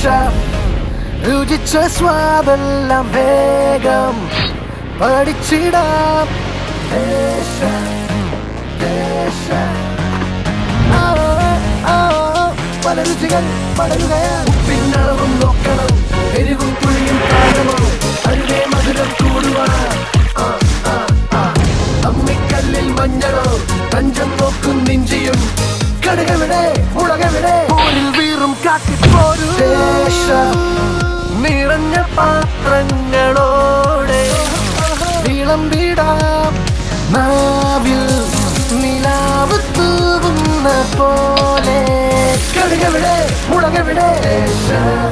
ദേശ രുചിച്ച സ്വാദെല്ലാം വേഗം പഠിച്ചിടാം ദേശ ദേശ ആ, ആ, പല രുചികൾ പടരുകയാണ് ഉപ്പിന്നളവും നോക്കണം എരിവും പുളിയും താഴമോ അരുവേ മധുരം കൂടുവാൻ ആ, ആ, ആ. അമ്മിക്കല്ലിൽ മഞ്ഞളോ കഞ്ചം നോക്കും നിഞ്ചിയും കടുകവിടെ മുളകവിടെ പോരിൽ വീറും കാട്ടിപ്പോരു ദേശ നിറഞ്ഞ പാത്രങ്ങളോടെ വിളമ്പിടാം നാവിൽ നിലാവ് തൂവുന്ന പോലെ കടുകവിടെ മുളകവിടെ ദേശ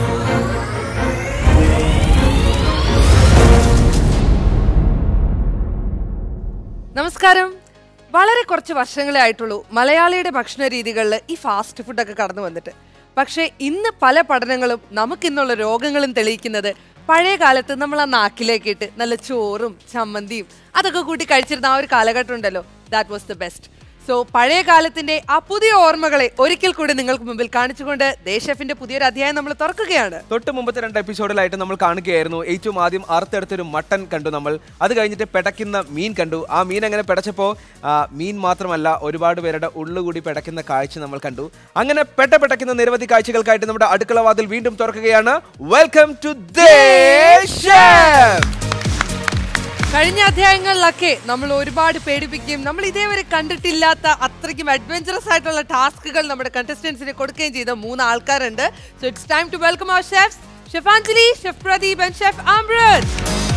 നമസ്കാരം വളരെ കുറച്ച് വർഷങ്ങളെ ആയിട്ടുള്ളൂ മലയാളിയുടെ ഭക്ഷണ രീതികളിൽ ഈ ഫാസ്റ്റ് ഫുഡൊക്കെ കടന്നു വന്നിട്ട് പക്ഷേ ഇന്ന് പല പഠനങ്ങളും നമുക്കിന്നുള്ള രോഗങ്ങളും തെളിയിക്കുന്നത് പഴയ കാലത്ത് നമ്മൾ ആ നാക്കിലേക്ക് ഇട്ട് നല്ല ചോറും ചമ്മന്തിയും അതൊക്കെ കൂട്ടി കഴിച്ചിരുന്ന ആ ഒരു കാലഘട്ടം ഉണ്ടല്ലോ that was the best so പഴയ കാലത്തിന്റെ ആ പുതിയ ഓർമ്മകളെ ഒരിക്കൽ കൂടി നിങ്ങൾക്ക് മുമ്പിൽ കാണിച്ചുകൊണ്ട് ദേശഫിന്റെ പുതിയൊരു അധ്യായം നമ്മൾ തുറക്കുകയാണ് തൊട്ട് മുമ്പത്തെ രണ്ട് എപ്പിസോഡിലായിട്ട് നമ്മൾ കാണുകയായിരുന്നു ഏറ്റവും ആദ്യം അറുത്തെടുത്തൊരു മട്ടൻ കണ്ടു നമ്മൾ അത് കഴിഞ്ഞിട്ട് പെടയ്ക്കുന്ന മീൻ കണ്ടു ആ മീൻ അങ്ങനെ പെടച്ചപ്പോൾ മീൻ മാത്രമല്ല ഒരുപാട് പേരുടെ ഉള്ളുകൂടി പെടയ്ക്കുന്ന കാഴ്ച നമ്മൾ കണ്ടു അങ്ങനെ പെട്ട പെടയ്ക്കുന്ന നിരവധി കാഴ്ചകൾക്കായിട്ട് നമ്മുടെ അടുക്കള വാതിൽ വീണ്ടും തുറക്കുകയാണ് വെൽക്കം ടു കഴിഞ്ഞ അധ്യായങ്ങളിലൊക്കെ നമ്മൾ ഒരുപാട് പേടിപ്പിക്കുകയും നമ്മൾ ഇതേവരെ കണ്ടിട്ടില്ലാത്ത അത്രയ്ക്കും അഡ്വഞ്ചറസ് ആയിട്ടുള്ള ടാസ്കുകൾ നമ്മുടെ കണ്ടസ്റ്റൻസിന് കൊടുക്കുകയും ചെയ്ത മൂന്ന് ആൾക്കാരുണ്ട് so it's time to welcome our chefs Chefanjali chef Pradeep and chef Amrit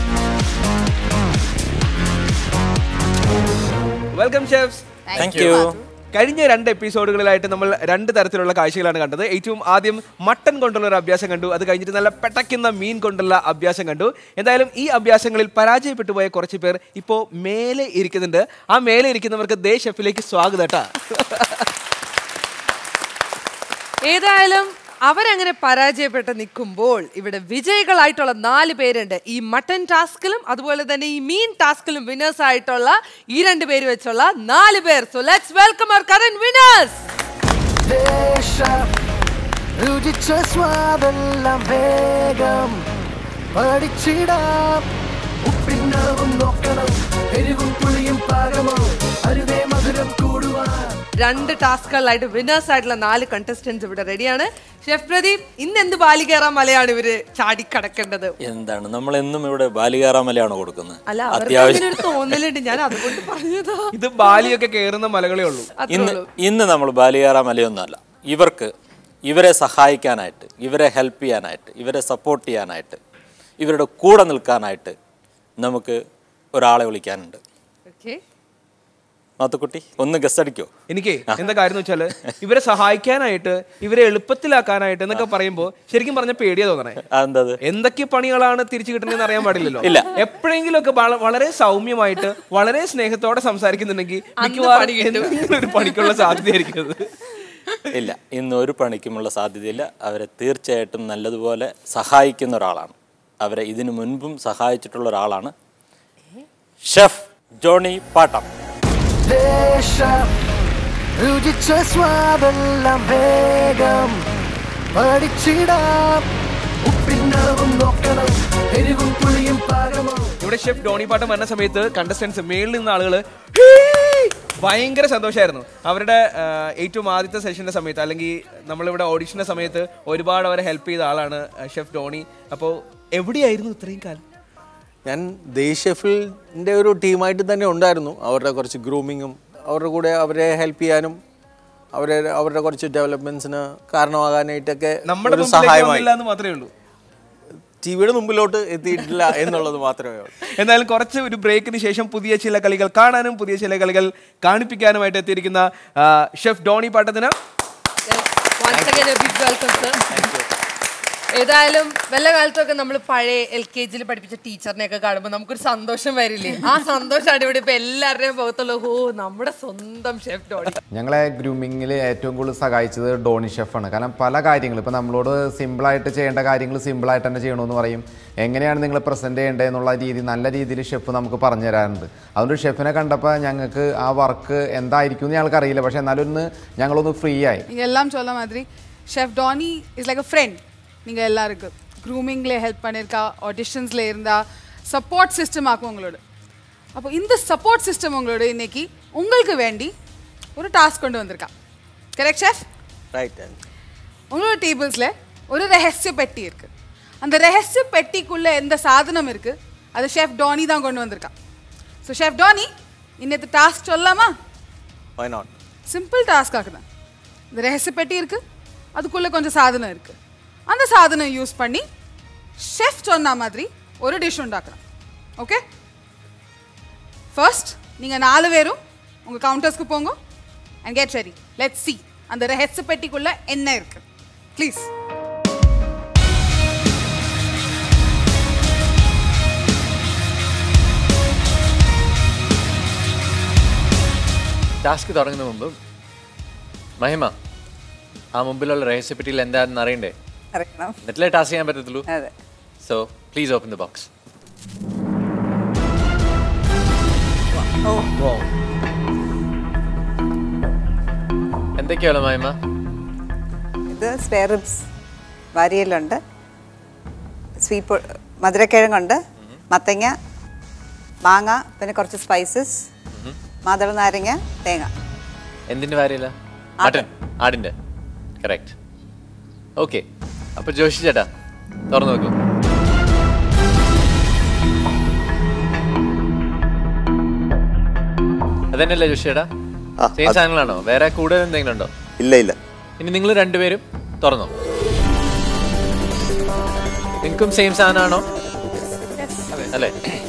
welcome chefs thank you കഴിഞ്ഞ രണ്ട് എപ്പിസോഡുകളിലായിട്ട് നമ്മൾ രണ്ട് തരത്തിലുള്ള കാഴ്ചകളാണ് കണ്ടത് ഏറ്റവും ആദ്യം മട്ടൻ കൊണ്ടുള്ള ഒരു അഭ്യാസം കണ്ടു അത് കഴിഞ്ഞിട്ട് നല്ല പെട്ടയ്ക്കുന്ന മീൻ കൊണ്ടുള്ള അഭ്യാസം കണ്ടു എന്തായാലും ഈ അഭ്യാസങ്ങളിൽ പരാജയപ്പെട്ടു പോയ കുറച്ച് പേർ ഇപ്പോൾ മേലെ ഇരിക്കുന്നുണ്ട് ആ മേലെ ഇരിക്കുന്നവർക്ക് ദേ ഷെഫിലേക്ക് സ്വാഗതം കേട്ടാ ഏതായാലും അവരങ്ങനെ പരാജയപ്പെട്ട് നിൽക്കുമ്പോൾ ഇവിടെ വിജയികളായിട്ടുള്ള നാല് പേരുണ്ട് ഈ മട്ടൻ ടാസ്കിലും അതുപോലെ തന്നെ ഈ മീൻ ടാസ്കിലും വിന്നേഴ്സ് ആയിട്ടുള്ള ഈ രണ്ട് പേര് വെച്ചുള്ള നാല് പേർ so let's welcome our current winners ദേശ രുചിച്ച സ്വാദെല്ലാം വേഗം പഠിച്ചിടാം ഉപ്പിന്നളവും നോക്കണം എരിവും പുളിയും പാകമോ അരുവേ മധുരം കൂടുവാൻ രണ്ട് ടാസ്കുകളിലായിട്ട് വിന്നേഴ്സ് ആയിട്ടുള്ള നാല് കണ്ടസ്റ്റന്റ്സ് ഇവിടെ റെഡിയാണ് ഷെഫ് പ്രദീപ് ഇന്ന് എന്ത് ബാലി കയറാൻ മലയാണ് ഇവര് ചാടിക്കടക്കേണ്ടത് എന്താണ് നമ്മൾ എന്നും ഇവിടെ ബാലികാറാമലയാണോ കൊടുക്കുന്നത് അല്ല അവർക്ക് അങ്ങനെ ഒരു തോന്നലുണ്ട് ഞാൻ അതുകൊണ്ട് പറഞ്ഞതാ ഇത് ബാലിയൊക്കെ കയറുന്ന മലകളേ ഉള്ളൂ അത്രേ ഇന്ന് ഉള്ളൂ ഇന്ന് നമ്മൾ ബാലികാറാമലയൊന്നുമല്ല ഇവർക്ക് ഇവരെ സഹായിക്കാനായിട്ട് ഇവരെ ഹെൽപ്പ് ചെയ്യാനായിട്ട് ഇവരെ സപ്പോർട്ട് ചെയ്യാനായിട്ട് ഇവരുടെ കൂടെ നിൽക്കാനായിട്ട് നമുക്ക് ഒരാളെ വിളിക്കാനുണ്ട് ഓക്കെ മാത്തുക്കുട്ടി ഒന്ന് ഗസ്റ്റ് അടിക്കോ എനിക്ക് എന്താ കാര്യം എന്ന് വെച്ചാല് ഇവരെ സഹായിക്കാനായിട്ട് ഇവരെ എളുപ്പത്തിലാക്കാനായിട്ട് എന്നൊക്കെ പറയുമ്പോൾ ശരിക്കും പറഞ്ഞ പേടിയാ തോന്നണേ അതെന്താ എന്തൊക്കെ പണികളാണ് തിരിച്ചു കിട്ടുന്നതെന്ന് അറിയാൻ പാടില്ലല്ലോ ഇല്ല. എപ്പോഴെങ്കിലും ഒക്കെ വളരെ സൗമ്യമായിട്ട് വളരെ സ്നേഹത്തോടെ സംസാരിക്കുന്നുണ്ടെങ്കിൽ മിക്കവാറും എന്തെങ്കിലും ഒരു പണിക്കുള്ള സാധ്യതയായിരിക്കും അത് ഇല്ല ഇന്ന് ഒരു പണിക്കുമുള്ള സാധ്യതയില്ല അവരെ തീർച്ചയായിട്ടും നല്ലതുപോലെ സഹായിക്കുന്ന ഒരാളാണ് അവരെ ഇതിനു മുൻപും സഹായിച്ചിട്ടുള്ള ഒരാളാണ് ഷെഫ് ജോണി പാട്ടം ദേശ രുചിച്ച സ്വാദെല്ലാം വേഗം പഠിച്ചിടാം ഉപ്പിന്നളവും നോക്കണം എരിവും പുളിയും പാകമോ ഇവിടെ ഷെഫ് ഡോണി പാട്ടം വന്ന സമയത്ത് കണ്ടസ്റ്റൻസ് മേളിൽ നിന്ന ആളുകൾ ഭയങ്കര സന്തോഷമായിരുന്നു അവരുടെ ആ, ഏറ്റവും ആദ്യത്തെ സെഷന്റെ സമയത്ത് അല്ലെങ്കിൽ നമ്മളിവിടെ ഓഡിഷന്റെ സമയത്ത് ഒരുപാട് അവരെ ഹെൽപ്പ് ചെയ്ത ആളാണ് ഷെഫ് ഡോണി അപ്പോൾ എവിടെയായിരുന്നു ഇത്രയും കാലം ഞാൻ ദേശഫിലിൻ്റെ ഒരു ടീമായിട്ട് തന്നെ ഉണ്ടായിരുന്നു അവരുടെ കുറച്ച് ഗ്രൂമിങ്ങും അവരുടെ കൂടെ അവരെ ഹെൽപ്പ് ചെയ്യാനും അവരെ അവരുടെ കുറച്ച് ഡെവലപ്മെന്റ്സിന് കാരണമാകാനായിട്ടൊക്കെ നമ്മുടെ ഒരു മുമ്പിലേക്ക് സഹായമായി വന്നില്ല എന്ന് മാത്രമേ ഉള്ളൂ ടി വിയുടെ മുമ്പിലോട്ട് എത്തിയിട്ടില്ല എന്നുള്ളത് മാത്രമേ ഉള്ളൂ എന്നാലും കുറച്ച് ഒരു ബ്രേക്കിന് ശേഷം പുതിയ ചില കളികൾ കാണാനും പുതിയ ചില കളികൾ കാണിപ്പിക്കാനുമായിട്ട് എത്തിയിരിക്കുന്ന ആ, ഷെഫ് ഡോണി പാട്ടത്തിന് Once again, a big welcome, sir. ഏതായാലും വല്ല കാലത്തൊക്കെ നമ്മൾ പഴയ എൽ കെ ജിയിൽ പഠിപ്പിച്ച ടീച്ചറിനെയൊക്കെ കാണുമ്പോൾ നമുക്കൊരു സന്തോഷം വരില്ലേ ആ സന്തോഷമാണ് ഇവിടെ ഇപ്പൊ എല്ലാവരുടെയും മുഖത്തുള്ള ഓ നമ്മുടെ സ്വന്തം ഷെഫ് ഡോണി ഞങ്ങളെ ഗ്രൂമിങ്ങിൽ ഏറ്റവും കൂടുതൽ സഹായിച്ചത് ഡോണി ഷെഫാണ് കാരണം പല കാര്യങ്ങളും ഇപ്പോൾ നമ്മളോട് സിമ്പിളായിട്ട് ചെയ്യേണ്ട കാര്യങ്ങൾ സിമ്പിളായിട്ട് തന്നെ ചെയ്യണമെന്ന് പറയും എങ്ങനെയാണ് നിങ്ങൾ പ്രസൻറ്റ് ചെയ്യേണ്ടത് എന്നുള്ള രീതി നല്ല രീതിയിൽ ഷെഫ് നമുക്ക് പറഞ്ഞു തരാറുണ്ട് അതുകൊണ്ട് ഷെഫിനെ കണ്ടപ്പോൾ ഞങ്ങൾക്ക് ആ വർക്ക് എന്തായിരിക്കും എന്ന് ഞങ്ങൾക്ക് അറിയില്ല പക്ഷേ എന്നാലും ഒന്ന് ഞങ്ങളൊന്ന് ഫ്രീ ആയി நீங்க எல்லாம் சொல்ல மாதிரி chef Danny is like a friend நீங்கள் எல்லாருக்கு க்ரூமிங்கில் ஹெல்ப் பண்ணியிருக்கா ஆடிஷன்ஸில் இருந்தா சப்போர்ட் சிஸ்டம் ஆக்கும் உங்களோட அப்போ இந்த சப்போர்ட் சிஸ்டம் உங்களோட இன்னைக்கு உங்களுக்கு வேண்டி ஒரு டாஸ்க் கொண்டு வந்திருக்கா கரெக்ட் ஷெஃப் ரைட் உங்களோட டேபிள்ஸில் ஒரு ரகசிய பெட்டி இருக்கு அந்த ரகசிய பெட்டிக்குள்ள எந்த சாதனம் இருக்கு அது ஷெஃப் டானி தான் கொண்டு வந்திருக்கான் ஸோ ஷெஃப் டானி இன்னத்து டாஸ்க் சொல்லலாமா வை நாட் சிம்பிள் டாஸ்க்காக தான் இந்த ரகசிய பெட்டி இருக்கு அதுக்குள்ள கொஞ்சம் சாதனம் இருக்கு அந்த சாதனம் யூஸ் பண்ணி ஷெஃப் சொன்ன மாதிரி ஒரு டிஷ் உண்டாக்கலாம் ஓகே ஃபர்ஸ்ட் நீங்கள் நாலு பேரும் உங்கள் கவுண்டர்ஸ்க்கு போங்க and get ready let see அந்த ரகசிய பெட்டிக்குள்ள என்ன இருக்கு ப்ளீஸ் ടാസ്ക് തുടങ്ങുന്ന മുമ്പ് മഹിമ ആ മുമ്പിലുള്ള രഹസ്യപ്പെട്ടിയിൽ എന്താണെന്ന് അറിയണ്ടേ അറിയണം എന്നിട്ടല്ലേ ടാസ്ക് ചെയ്യാൻ പറ്റത്തുള്ളൂ അതെ so please open the box എന്തൊക്കെയാണ് മഹിമ ഇത് സ്പെയർ റിബ്സ് വാരിയലുണ്ട് സ്വീറ്റ് മധുരക്കിഴങ്ങുണ്ട് മത്തങ്ങ മാങ്ങ പിന്നെ കുറച്ച് സ്പൈസസ് മാതള നാരങ്ങ തേങ്ങ എന്തിന്റെ കാര്യമില്ല മട്ടൻ ആടിന്റെ കറക്റ്റ് ഓക്കെ അപ്പൊ ജോഷി ചേട്ടാ തുറന്നു നോക്കൂ അതന്നെയല്ലേ ജോഷി ചേട്ടാ ആ, സെയിം അത്- സാധനങ്ങളാണോ വേറെ കൂടുതൽ എന്തെങ്കിലും ഉണ്ടോ ഇല്ല ഇല്ല ഇനി നിങ്ങൾ രണ്ടുപേരും തുറന്നോ നിങ്ങൾക്കും സെയിം സാധനമാണോ അല്ലേ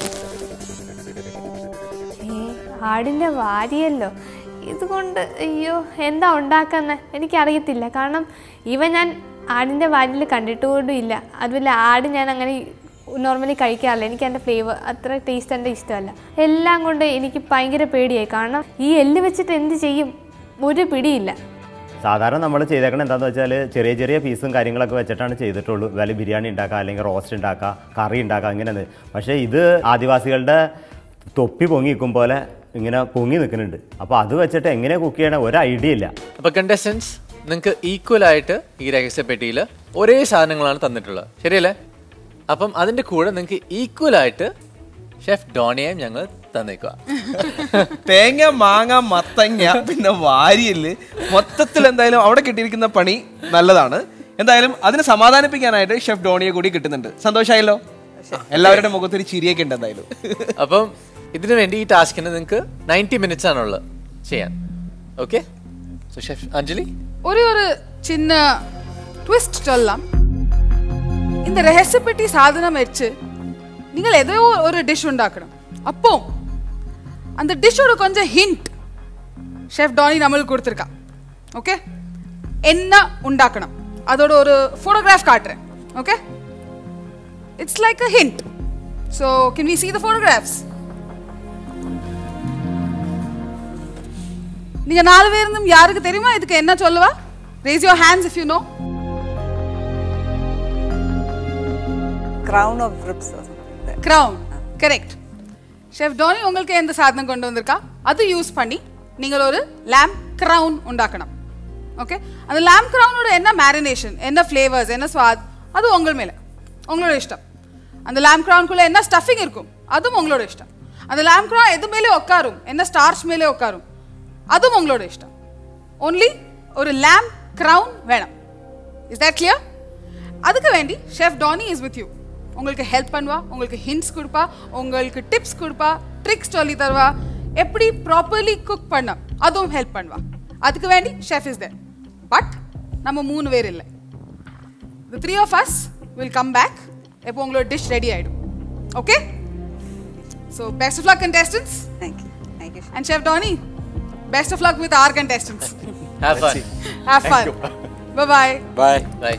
ഏ, ആടിന്റെ വാരിയല്ലോ ഇതുകൊണ്ട് അയ്യോ എന്താ ഉണ്ടാക്കുന്നത് എനിക്കറിയത്തില്ല കാരണം ഇവ ഞാൻ ആടിൻ്റെ വാരിയിൽ കണ്ടിട്ട് പോലും ഇല്ല അതുപോലെ ആട് ഞാൻ അങ്ങനെ നോർമലി കഴിക്കാറില്ല എനിക്ക് എൻ്റെ ഫ്ലേവർ അത്ര ടേസ്റ്റ് എൻ്റെ ഇഷ്ടമല്ല എല്ലാം കൊണ്ട് എനിക്ക് ഭയങ്കര പേടിയായി കാരണം ഈ എല്ല് വെച്ചിട്ട് എന്ത് ചെയ്യും ഒരു പിടിയില്ല സാധാരണ നമ്മൾ ചെയ്തേക്കണം എന്താണെന്ന് വെച്ചാൽ ചെറിയ ചെറിയ പീസും കാര്യങ്ങളൊക്കെ വെച്ചിട്ടാണ് ചെയ്തിട്ടുള്ളൂ വല്ല ബിരിയാണി ഉണ്ടാക്കുക അല്ലെങ്കിൽ റോസ്റ്റ് ഉണ്ടാക്കുക കറി ഉണ്ടാക്കുക അങ്ങനെ പക്ഷേ ഇത് ആദിവാസികളുടെ തൊപ്പി പൊങ്ങി നിൽക്കും പോലെ ഇങ്ങനെ പൊങ്ങി നിൽക്കുന്നുണ്ട് അപ്പോൾ അത് വെച്ചിട്ട് എങ്ങനെ കുക്ക് ചെയ്യണ ഒരു ഐഡിയ ഇല്ല അപ്പൊ കണ്ടസ്റ്റൻസ് നിങ്ങൾക്ക് ഈക്വൽ ആയിട്ട് ഈ രഹസ്യപ്പെട്ടിയിൽ ഒരേ സാധനങ്ങളാണ് തന്നിട്ടുള്ളത് ശരിയല്ലേ അപ്പം അതിന്റെ കൂടെ നിങ്ങൾക്ക് ഈക്വൽ ആയിട്ട് ഷെഫ് ഡോണിയെയും ഞങ്ങൾ തന്നേക്കുക തേങ്ങ മാങ്ങ മത്തങ്ങ പിന്നെ വാരിയല് മൊത്തത്തിൽ എന്തായാലും അവിടെ കിട്ടിയിരിക്കുന്ന പണി നല്ലതാണ് എന്തായാലും അതിനെ സമാധാനിപ്പിക്കാനായിട്ട് ഷെഫ് ഡോണിയെ കൂടി കിട്ടുന്നുണ്ട് സന്തോഷമായല്ലോ എല്ലാവരുടെ മുഖത്തൊരു ചിരിയൊക്കെ ഉണ്ട് എന്തായാലും അപ്പം ഇതിനു വേണ്ടി ഈ ടാസ്കിന് നിങ്ങൾക്ക് നയൻറ്റി മിനിറ്റ്സ് ആണുള്ളത് ചെയ്യാൻ ഓക്കെ സോ ഷെഫ് അഞ്ജലി ஒரே ஒரு சின்ன ட்விஸ்ட் சொல்லலாம் இந்த ரகசியப்பெட்டி சாதனம் வச்சு நீங்கள் ஏதோ ஒரு டிஷ் உண்டாக்கணும் அப்போ அந்த டிஷ்ஷோட கொஞ்சம் ஹிண்ட் ஷெஃப் டானி நம்மளுக்கு கொடுத்துருக்கா ஓகே என்ன உண்டாக்கணும் அதோட ஒரு ஃபோட்டோகிராஃப் காட்டுறேன் okay it's like a hint so can we see the photographs நீங்க நாலு பேர் இருந்தும் யாருக்கு தெரியுமா இதுக்கு என்ன சொல்லுவா raise your hands if you know crown of ribs crown correct chef Donny உங்களுக்கு எந்த சாதனம் கொண்டு வந்திருக்கா அது யூஸ் பண்ணி நீங்கள் ஒரு லேம் கிரவுன் உண்டாக்கணும் ஓகே அந்த லேம் கிரவுனோட என்ன மேரினேஷன் என்ன ஃப்ளேவர்ஸ் என்ன ஸ்வாத் அது உங்கள் மேலே உங்களோட இஷ்டம் அந்த லேம் கிரவுனுக்குள்ள என்ன ஸ்டஃபிங் இருக்கும் அதுவும் உங்களோட இஷ்டம் அந்த லேம் கிரவுன் எது மேலே உட்காரும் என்ன ஸ்டார்ச் மேலே உட்காரும் அதுவும் உங்களோட இஷ்டம் ஓன்லி ஒரு லேம் கிரவுன் வேணும் இஸ் that clear அதுக்கு வேண்டி chef Danny is with you உங்களுக்கு ஹெல்ப் பண்ணுவா உங்களுக்கு ஹிண்ட்ஸ் கொடுப்பா உங்களுக்கு டிப்ஸ் கொடுப்பா ட்ரிக்ஸ் சொல்லி தருவா எப்படி ப்ராப்பர்லி குக் பண்ண அதுவும் ஹெல்ப் பண்ணுவா அதுக்கு வேண்டி ஷெஃப் இஸ் தேர் பட் நம்ம மூணு பேர் இல்லை the three of us will come back எப்போ உங்களோட டிஷ் ரெடி ஆயிடும் okay so best of luck contestants thank you thank you and chef donny best of luck with our contestants Have fun. have fun bye bye bye bye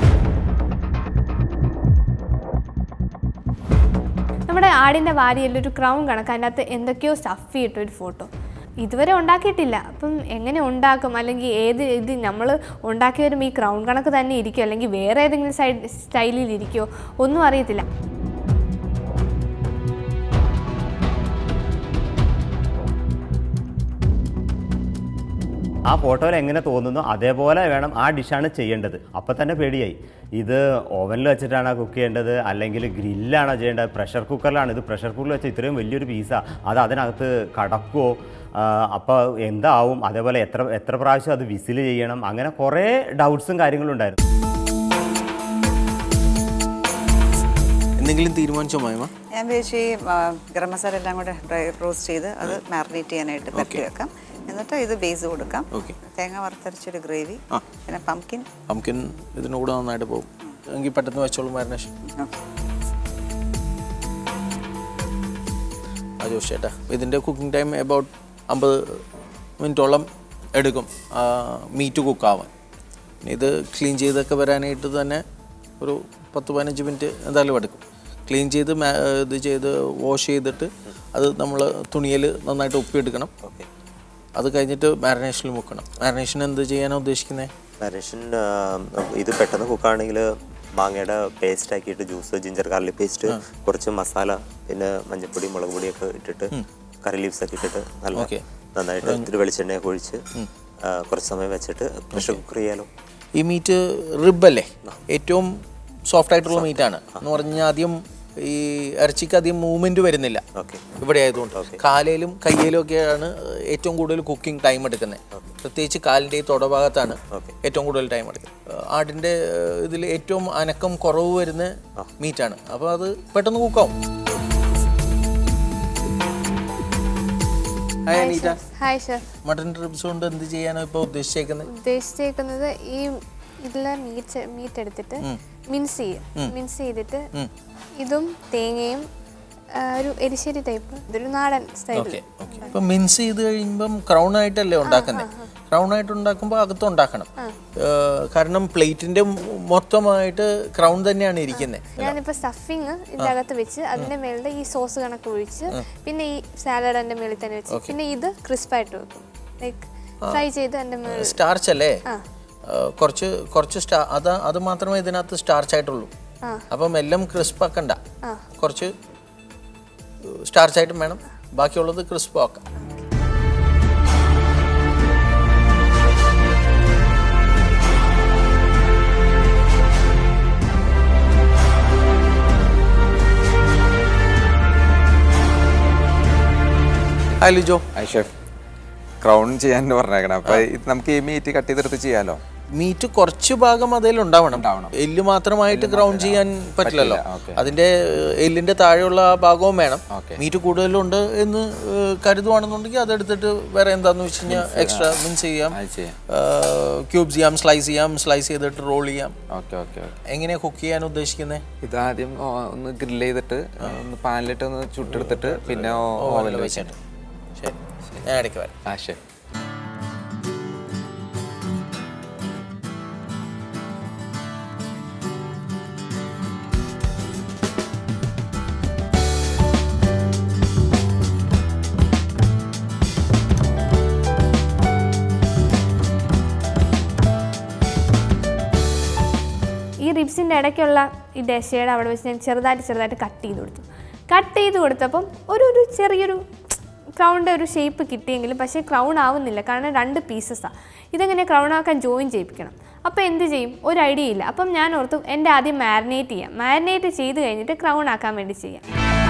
നമ്മുടെ ആടിൻ്റെ വാരിയിൽ ഒരു crown കണക്ക് അതിൻ്റെ അകത്ത് എന്തൊക്കെയോ സ്റ്റഫ് ചെയ്തിട്ടൊരു ഫോട്ടോ ഇതുവരെ ഉണ്ടാക്കിയിട്ടില്ല അപ്പം എങ്ങനെ ഉണ്ടാക്കും അല്ലെങ്കിൽ ഏത് ഇത് നമ്മൾ ഉണ്ടാക്കി വരുമ്പോൾ ഈ ക്രൗൺ കണക്ക് തന്നെ ഇരിക്കുമോ അല്ലെങ്കിൽ വേറെ ഏതെങ്കിലും സൈഡ് സ്റ്റൈലിൽ ഇരിക്കുമോ ഒന്നും അറിയത്തില്ല ആ ഫോട്ടോയിൽ എങ്ങനെ തോന്നുന്നു അതേപോലെ വേണം ആ ഡിഷാണ് ചെയ്യേണ്ടത് അപ്പം തന്നെ പേടിയായി ഇത് ഓവനിൽ വെച്ചിട്ടാണോ കുക്ക് ചെയ്യേണ്ടത് അല്ലെങ്കിൽ ഗ്രില്ലാണോ ചെയ്യേണ്ടത് പ്രഷർ കുക്കറിലാണ് ഇത് പ്രഷർ കുക്കറിൽ വെച്ച് ഇത്രയും വലിയൊരു പീസാ അത് അതിനകത്ത് കടക്കുമോ അപ്പോൾ എന്താവും അതേപോലെ എത്ര എത്ര പ്രാവശ്യം അത് വിസിൽ ചെയ്യണം അങ്ങനെ കുറേ ഡൗട്ട്സും കാര്യങ്ങളും ഉണ്ടായിരുന്നു എന്തെങ്കിലും തീരുമാനിച്ചോ മായ്മ ഞാൻ വിചാരിച്ചു ഈ ആ, ഗരം മസാല എല്ലാം കൂടെ ഡ്രൈ റോസ്റ്റ് ചെയ്ത് അത് മാറിനേറ്റ് ചെയ്യാനായിട്ട് പരട്ടി വെക്കാം എന്നിട്ട് ഇത് ബേസ് കൊടുക്കാം Okay. തേങ്ങ വറുത്തരച്ചൊരു ഗ്രേവി പിന്നെ പംകിൻ പംകിൻ ഇതിനൂടെ നന്നായിട്ട് പോകും എങ്കിൽ പെട്ടെന്ന് വെച്ചോളൂ മാരിനേഷൻ ആ ജോഷി ചേട്ടാ ഇതിൻ്റെ കുക്കിംഗ് ടൈം എബൌട്ട് അമ്പത് മിനിറ്റോളം എടുക്കും മീറ്റ് കുക്കാവാൻ ഇനി ഇത് ക്ലീൻ ചെയ്തൊക്കെ വരാനായിട്ട് തന്നെ ഒരു പത്ത് പതിനഞ്ച് മിനിറ്റ് എന്തായാലും എടുക്കും ക്ലീൻ ചെയ്ത് മാ- ഇത് ചെയ്ത് വാഷ് ചെയ്തിട്ട് അത് നമ്മൾ തുണിയിൽ നന്നായിട്ട് ഉപ്പിയെടുക്കണം അത് കഴിഞ്ഞിട്ട് മാരിനേഷനിൽ മുക്കണം മാരിനേഷൻ എന്ത് ചെയ്യാനാണ് ഉദ്ദേശിക്കുന്നത് മാരിനേഷൻ ഇത് പെട്ടെന്ന് കുക്കാണെങ്കിൽ മാങ്ങയുടെ പേസ്റ്റ് ആക്കിയിട്ട് ജ്യൂസ് ജിഞ്ചർ ഗാർലിക് പേസ്റ്റ് കുറച്ച് മസാല പിന്നെ മഞ്ഞൾപ്പൊടി മുളക് പൊടിയൊക്കെ ഇട്ടിട്ട് കറി ലീവ്സ് ഒക്കെ ഇട്ടിട്ട് നല്ല Okay. നന്നായിട്ട് ഇത്തിരി വെളിച്ചെണ്ണയൊക്കെ ഒഴിച്ച് ആ, കുറച്ച് സമയം വെച്ചിട്ട് പ്രഷർ കുക്കർ ചെയ്യാലോ ഈ മീറ്റ് റിബ് അല്ലേ ഏറ്റവും സോഫ്റ്റ് ആയിട്ടുള്ള മീറ്റാണ് എന്ന് പറഞ്ഞാൽ ആദ്യം ഈ ഇറച്ചിക്ക് അധികം മൂവ്മെന്റ് വരുന്നില്ല ഇവിടെ ആയതുകൊണ്ട് കാലയിലും കയ്യിലും ഒക്കെയാണ് ഏറ്റവും കൂടുതൽ കുക്കിംഗ് ടൈം എടുക്കുന്നത് പ്രത്യേകിച്ച് കാലിൻ്റെ ഈ തൊടഭാഗത്താണ് ഏറ്റവും കൂടുതൽ ടൈം എടുക്കുന്നത് ആടിൻ്റെ ഇതിൽ ഏറ്റവും അനക്കം കുറവ് വരുന്ന മീറ്റാണ് അപ്പോൾ അത് പെട്ടെന്ന് കുക്കാവും hi Anita hi chef mutton ribs കൊണ്ട് എന്ത് ചെയ്യാനോ ഇപ്പോൾ ഉദ്ദേശിച്ചേക്കുന്നത് ഉദ്ദേശിച്ചേക്കുന്നത് ഈ ഇതിലെ മീറ്റ് മീറ്റ് എടുത്തിട്ട് മിൻസ് ചെയ്യും ഉം. മിൻസ് ചെയ്തിട്ട് ഉം. ഇതും തേങ്ങയും ആ, ഒരു എരിശ്ശേരി ടൈപ്പ് ഇതൊരു നാടൻ സ്റ്റൈൽ ഓക്കെ ഇപ്പൊ മിൻസ് ചെയ്ത് കഴിയുമ്പം ക്രൗൺ ആയിട്ടല്ലേ ഉണ്ടാക്കുന്നത് ക്രൗൺ ആയിട്ട് ഉണ്ടാക്കുമ്പോൾ അകത്ത് ഉണ്ടാക്കണം ഏഹ് കാരണം പ്ലേറ്റിന്റെ മൊത്തമായിട്ട് ക്രൗൺ തന്നെയാണ് ഇരിക്കുന്നത് ഞാനിപ്പോ സ്റ്റഫിങ് ഇതിന്റെ അകത്ത് വെച്ച് അതിന്റെ മേളിൽ ഈ സോസ് കണക്ക് ഒഴിച്ച് ഉം. പിന്നെ ഈ സാലഡ് അതിന്റെ മേളിൽ തന്നെ വെച്ച് Okay. പിന്നെ ഇത് ക്രിസ്പ് ആയിട്ട് വെക്കും ലൈക്ക് ഫ്രൈ ചെയ്ത് അതിന്റെ മേളിൽ സ്റ്റാർച്ച് അല്ലേ ആ. ഏഹ് കുറച്ച് കുറച്ച് സ്റ്റാ അത് അത് മാത്രമേ ഇതിനകത്ത് സ്റ്റാർച്ച് ആയിട്ടുള്ളൂ ആ. അപ്പം എല്ലാം ക്രിസ്പ് ആക്കണ്ട ആ. കുറച്ച് സ്റ്റാർച്ച് ആയിട്ടും വേണം ബാക്കിയുള്ളത് ക്രിസ്പ് ആക്കാം hi Lijo hi chef crown ചെയ്യാൻ പറഞ്ഞേക്കണം അപ്പൊ ഇത് നമുക്ക് ഈ മീറ്റ് കട്ട് ചെയ്തെടുത്ത് ചെയ്യാലോ മീറ്റ് കുറച്ച് ഭാഗം അതിൽ ഉണ്ടാവണം എല്ല് മാത്രമായിട്ട് ഗ്രൗണ്ട് ചെയ്യാൻ പറ്റില്ലല്ലോ പറ്റില്ല, okay. അതിന്റെ ഏഹ്, എല്ലിന്റെ താഴെയുള്ള ആ ഭാഗവും വേണം മീറ്റ് കൂടുതലുണ്ട് എന്ന് ഏഹ്, കരുതുവാണെന്നുണ്ടെങ്കിൽ അതെടുത്തിട്ട് വേറെ എന്താന്ന് വെച്ച് കഴിഞ്ഞാൽ Mince, എക്സ്ട്രാ ആ. മിൻസ് ചെയ്യാം അത് ചെയ്യാം. ക്യൂബ്സ് ചെയ്യാം സ്ലൈസ് ചെയ്യാം സ്ലൈസ് ചെയ്തിട്ട് റോൾ ചെയ്യാം ഓക്കെ ഓക്കെ ഓക്കെ എങ്ങനെയാ കുക്ക് ചെയ്യാൻ ഉദ്ദേശിക്കുന്നത് ഇത് ആദ്യം ഓ- ഒന്ന് ഗ്രില്ല് ചെയ്തിട്ട് ഒന്ന് പാനിലിട്ട് ഒന്ന് ചുട്ടെടുത്തിട്ട് പിന്നെ ഓവനിൽ വെച്ചിട്ട് ശരി ഞാൻ ഇടയ്ക്ക് വരാം ആ ഷെഫ് ഈ റിബ്സിൻ്റെ ഇടയ്ക്കുള്ള ഈ ഡെഷയുടെ അവിടെ വെച്ച് ഞാൻ ചെറുതായിട്ട് ചെറുതായിട്ട് കട്ട് ചെയ്ത് കൊടുത്തു കട്ട് ചെയ്ത് കൊടുത്തപ്പം ഒരു ഒരു ചെറിയൊരു ക്രൗണിൻ്റെ ഒരു ഷേപ്പ് കിട്ടിയെങ്കിലും പക്ഷേ ക്രൗൺ ആവുന്നില്ല കാരണം രണ്ട് പീസസാണ് ഇതെങ്ങനെ ക്രൗൺ ആക്കാൻ ജോയിൻ ചെയ്യിപ്പിക്കണം അപ്പോൾ എന്ത് ചെയ്യും ഒരു ഐഡിയ ഇല്ല അപ്പം ഞാൻ ഓർത്തു എൻ്റെ ആദ്യം മാരിനേറ്റ് ചെയ്യാം മാരിനേറ്റ് ചെയ്ത് കഴിഞ്ഞിട്ട് ക്രൗൺ ആക്കാൻ വേണ്ടി ചെയ്യാം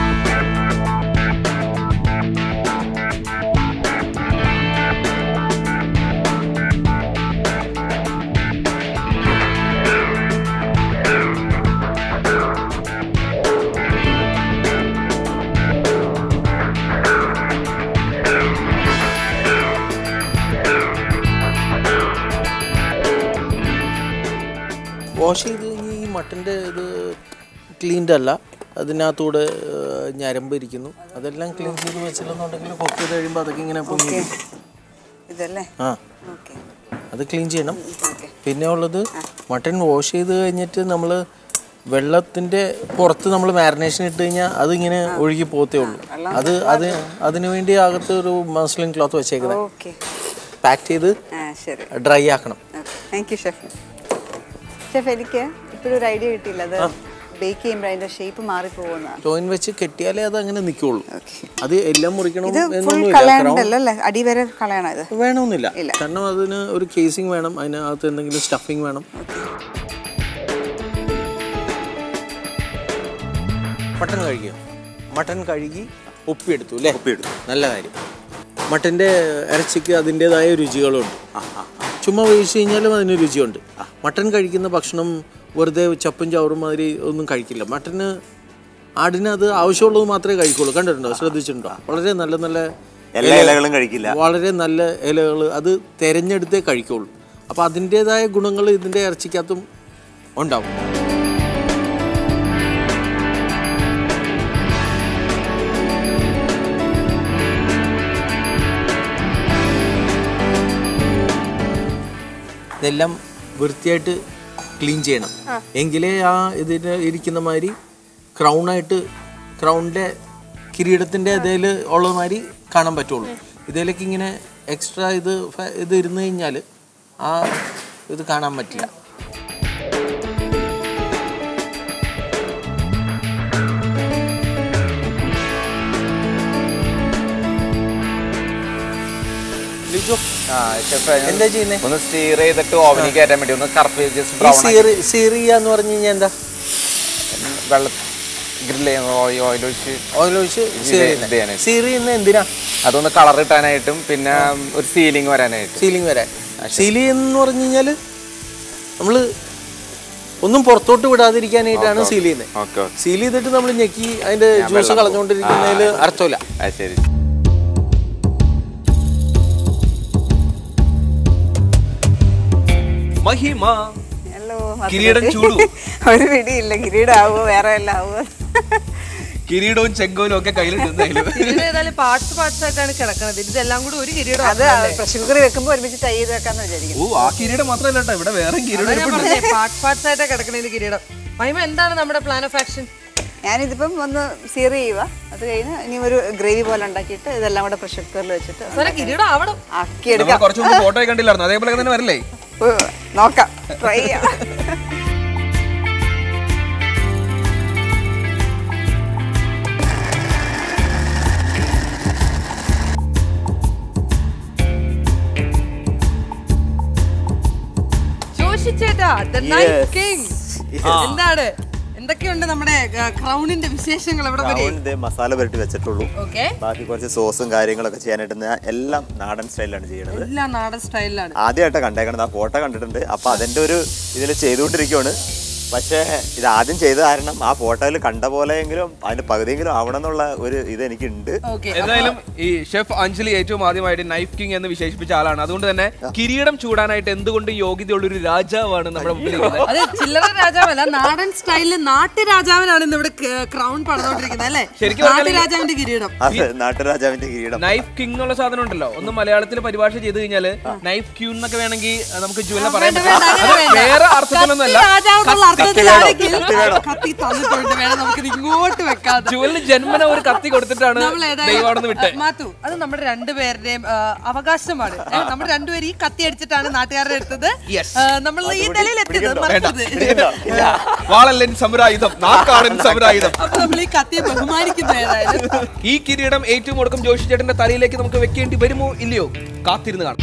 വാഷ് ചെയ്ത് കഴിഞ്ഞ് ഈ മട്ടൻ്റെ ഇത് ക്ലീൻഡ് അല്ല അതിനകത്തൂടെ ഏഹ്, ഞരമ്പ് ഇരിക്കുന്നു അതെല്ലാം ക്ലീൻ ചെയ്ത് വെച്ചില്ലെന്നുണ്ടെങ്കിൽ കുക്ക് ചെയ്ത് കഴിയുമ്പോൾ അതൊക്കെ ഇങ്ങനെ പൊങ്ങി വരും. ഇതല്ലേ ആ ഓക്കെ അത് ക്ലീൻ ചെയ്യണം പിന്നെ ഉള്ളത് മട്ടൺ വാഷ് ചെയ്ത് കഴിഞ്ഞിട്ട് നമ്മൾ വെള്ളത്തിൻ്റെ പുറത്ത് നമ്മൾ മാരിനേഷൻ ഇട്ട് കഴിഞ്ഞാൽ അതിങ്ങനെ ഒഴുകി പോത്തേ ഉള്ളൂ അത് അത് അതിനു വേണ്ടി അകത്ത് ഒരു മസ്ലിൻ ക്ലോത്ത് വെച്ചേക്കുന്നത് ഓക്കെ പാക്ക് ചെയ്ത് ആ ശരി ഡ്രൈ ആക്കണം താങ്ക് യു ഷെഫ് ഷെഫ് എനിക്ക് ഇപ്പോഴും ഒരു ഐഡിയ കിട്ടിയില്ല അത് ബേക്ക് ചെയ്യുമ്പോൾ അതിന്റെ ഷേപ്പ് മാറിപ്പോകുന്നതാണ് ജോയിൻ വെച്ച് കെട്ടിയാലേ അത് അങ്ങനെ നിൽക്കുള്ളൂ അത് എല്ലാം മുറിക്കണം ഇത് ഫുൾ എന്നൊന്നുമില്ല കളയണ്ടല്ലോ അല്ലേ അടി വരെ കളയണം ഇത് വേണമെന്നില്ല ഇല്ല. കാരണം അതിന് ഒരു കേസിങ് വേണം അതിനകത്ത് എന്തെങ്കിലും സ്റ്റഫിങ് വേണം മട്ടൺ കഴുകിയോ മട്ടൺ കഴുകി ഒപ്പിയെടുത്തു അല്ലേ ഒപ്പിയെടുത്തു. നല്ല കാര്യം മട്ടൻ്റെ ഇറച്ചിക്ക് അതിൻ്റെതായ രുചികളുണ്ട് ചുമ്മാ വേവിച്ച് കഴിഞ്ഞാലും അതിന് രുചിയുണ്ട് മട്ടൺ കഴിക്കുന്ന ഭക്ഷണം വെറുതെ ചപ്പും ചവറും മാതിരി ഒന്നും കഴിക്കില്ല മട്ടന് ആടിന് അത് ആവശ്യമുള്ളത് മാത്രമേ കഴിക്കുള്ളൂ കണ്ടിട്ടുണ്ടോ ശ്രദ്ധിച്ചിട്ടുണ്ടോ വളരെ നല്ല നല്ല എല്ലാ ഇല- ഇലകളും കഴിക്കില്ല. വളരെ നല്ല ഇലകൾ അത് തിരഞ്ഞെടുത്തേ കഴിക്കുള്ളൂ അപ്പോൾ അതിൻ്റെതായ ഗുണങ്ങൾ ഇതിൻ്റെ ഇറച്ചിക്കകത്തും ഉണ്ടാവും ഇതെല്ലാം വൃത്തിയായിട്ട് ക്ലീൻ ചെയ്യണം എങ്കിലേ ആ ഇതിന് ഇരിക്കുന്ന മാതിരി ക്രൗണായിട്ട് ക്രൗണിൻ്റെ കിരീടത്തിൻ്റെ ഇതിൽ ഉള്ള മാതിരി കാണാൻ പറ്റുള്ളൂ ഇതിലേക്ക് ഇങ്ങനെ എക്സ്ട്രാ ഇത് ഫ- ഇത് ഇരുന്ന് കഴിഞ്ഞാൽ ആ ഇത് കാണാൻ പറ്റില്ല ലിജോ എന്താ ചെയ്യുന്നേ ഒന്ന് സ്റ്റീർ ചെയ്തിട്ട് ഓവനിൽ കയറ്റാൻ വേണ്ടി ഒന്ന് കറുപ്പ് ജസ്റ്റ് ഈ ബ്രൗൺ സീറി സീറിയ എന്ന് പറഞ്ഞു കഴിഞ്ഞാൽ എന്താ വെള്ള ഗ്രില്ല് ചെയ്യുന്ന ഓയിൽ ഒഴിച്ച് ഓയിൽ ഒഴിച്ച് ഇത് ചെയ്യാനായിട്ട്. സീറി ചെയ്യുന്ന എന്തിനാ അതൊന്ന് കളർ കിട്ടാനായിട്ടും പിന്നെ ഒരു സീലിംഗ് വരാനായിട്ട് സീലിംഗ് വരാൻ സീലി എന്ന് പറഞ്ഞു കഴിഞ്ഞാൽ നമ്മൾ ഒന്നും പുറത്തോട്ട് വിടാതിരിക്കാനായിട്ടാണ് സീൽ ചെയ്യുന്നത് ഓക്കെ സീൽ ചെയ്തിട്ട് നമ്മൾ ഞെക്കി അതിന്റെ ഞാൻ ജ്യൂസ് വെള്ളം കളഞ്ഞുകൊണ്ടിരിക്കുന്നതിൽ ആ. അർത്ഥമില്ല അത് ശരി മഹിമ ഹലോ കിരീടം ചൂടു. ഒരു പിടിയില്ല കിരീടം ആവുമോ വേറെ എല്ലാം ആവുമോ കിരീടവും ചെങ്കോലും ഒക്കെ കയ്യിലിട്ടുന്നതിലും കിരീടം ഏതായാലും പാർട്സ് പാർട്സ് ആയിട്ടാണ് കിടക്കുന്നത് ഇതെല്ലാം കൂടി ഒരു കിരീടം അത് പ്രഷർ കുക്കറി വെക്കുമ്പോൾ ഒരുമിച്ച് ടൈ ചെയ്ത് വെക്കാന്ന് വിചാരിക്കുന്നു ഓ ആ കിരീടം മാത്രമല്ല കേട്ടോ ഇവിടെ വേറെ കിരീടം ഇരിപ്പുണ്ട്. പാർട്സ് പാർട്സ് ആയിട്ടാ കിടക്കണത് കിരീടം മഹിമ എന്താണ് നമ്മുടെ പ്ലാൻ ഓഫ് ആക്ഷൻ ഞാനിതിപ്പം ഒന്ന് സീർ ചെയ്യുക അത് കഴിഞ്ഞ് ഇനി ഒരു ഗ്രേവി പോലെ ഉണ്ടാക്കിയിട്ട് ഇതെല്ലാം കൂടെ പ്രഷർ കുക്കറിൽ വെച്ചിട്ട് അവസാനം കിരീടം ആവണം നമ്മൾ ആക്കിയെടുക്കാം കുറച്ച് മുമ്പ് ഫോട്ടോ കണ്ടില്ലായിരുന്നു അതേപോലെ തന്നെ വരില്ലേ ഓ, നോക്കാം ട്രൈ ചെയ്യാം ജോഷി ചേട്ടാ the night Yes. King Yes. എന്താണ് എന്തൊക്കെയുണ്ട് നമ്മുടെ ക്രൗണിന്റെ വിശേഷങ്ങൾ എവിടെ വരെ ബ്രൗൺ ദേ മസാല പുരട്ടി വെച്ചിട്ടുള്ളൂ ഓക്കെ ബാക്കി കുറച്ച് സോസും കാര്യങ്ങളൊക്കെ ചെയ്യാനായിട്ട് ഞാൻ എല്ലാം നാടൻ സ്റ്റൈലിലാണ് ചെയ്യണത് എല്ലാം നാടൻ സ്റ്റൈലിലാണ് ആദ്യമായിട്ടാണ് കണ്ടേക്കണത് ആ ഫോട്ടോ കണ്ടിട്ടുണ്ട് അപ്പൊ അതിന്റെ ഒരു ഇതിൽ ചെയ്തുകൊണ്ടിരിക്കുവാണ് പക്ഷേ ഇത് ആദ്യം ചെയ്ത കാരണം ആ ഫോട്ടോയിൽ കണ്ട പോലെയെങ്കിലും അതിന്റെ പകുതിയെങ്കിലും ആവണം എന്നുള്ള ഒരു ഇത് എനിക്കുണ്ട് ഓക്കെ എന്തായാലും ഈ ഷെഫ് അഞ്ജലി ഏറ്റവും ആദ്യമായിട്ട് നൈഫ് കിങ് എന്ന് വിശേഷിപ്പിച്ച ആളാണ് അതുകൊണ്ട് തന്നെ കിരീടം ചൂടാനായിട്ട് എന്തുകൊണ്ട് യോഗ്യതയുള്ള ഒരു രാജാവാണ് നമ്മുടെ മുമ്പിലിരിക്കുന്നത് അത് ചില്ലറ രാജാവല്ല നാടൻ സ്റ്റൈലില് നാട്ടുരാജാവിനാണ് ഇന്ന് ഇവിടെ ക്രൗൺ പടർന്നുകൊണ്ടിരിക്കുന്നത് അല്ലേ ശരിക്കും പറഞ്ഞാൽ ഈ- നാട്ടുരാജാവിന്റെ കിരീടം അത് നാട്ടുരാജാവിന്റെ കിരീടം നൈഫ് കിങ് എന്നുള്ള സാധനം ഉണ്ടല്ലോ ഒന്ന് മലയാളത്തിൽ പരിഭാഷ ചെയ്ത് കഴിഞ്ഞാല് നൈഫ് ക്യൂൺ എന്നൊക്കെ വേണമെങ്കിൽ അഹ് നമുക്ക് ജുവലിനെ പറയാൻ വേണ്ട, പറ്റും വേണ്ട, അത് അങ്ങനെ വേണ്ട. വേറെ അർത്ഥത്തിലൊന്നല്ല കത്തി രാജാവെന്നുള്ള കത്തി അർത്ഥത്തിലാണെങ്കിൽ കത്തി വേണം. കത്തി തന്നിട്ടുണ്ട് വേണം നമുക്ക് ഇങ്ങോട്ട് വെക്കാതെ ജുവലിന് ജന്മന ഒരു കത്തി കൊടുത്തിട്ടാണ് നമ്മൾ ദൈവം അവിടെ നിന്ന് വിട്ടെ മാത്തു അത് നമ്മുടെ രണ്ടുപേരുടെയും ആ, അവകാശമാണ് ഏ, നമ്മൾ രണ്ടുപേരും ഈ കത്തി അടിച്ചിട്ടാണ് നാട്ടുകാരുടെ എടുത്തത് Yes. നമ്മൾ ഈ നിലയിൽ എത്തിയത് മറക്കരുത് വാളല്ലൻ സമരായുധം നാക്കാടൻ സമരായുധം അപ്പൊ നമ്മൾ ഈ കത്തിയെ ബഹുമാനിക്കുന്ന ഏതായാലും ഈ കിരീടം ഏറ്റവും ഒടുക്കം ജോഷി ചേട്ടന്റെ തലയിലേക്ക് നമുക്ക് വെക്കേണ്ടി വരുമോ ഇല്ലയോ കാത്തിരുന്ന് കാണാം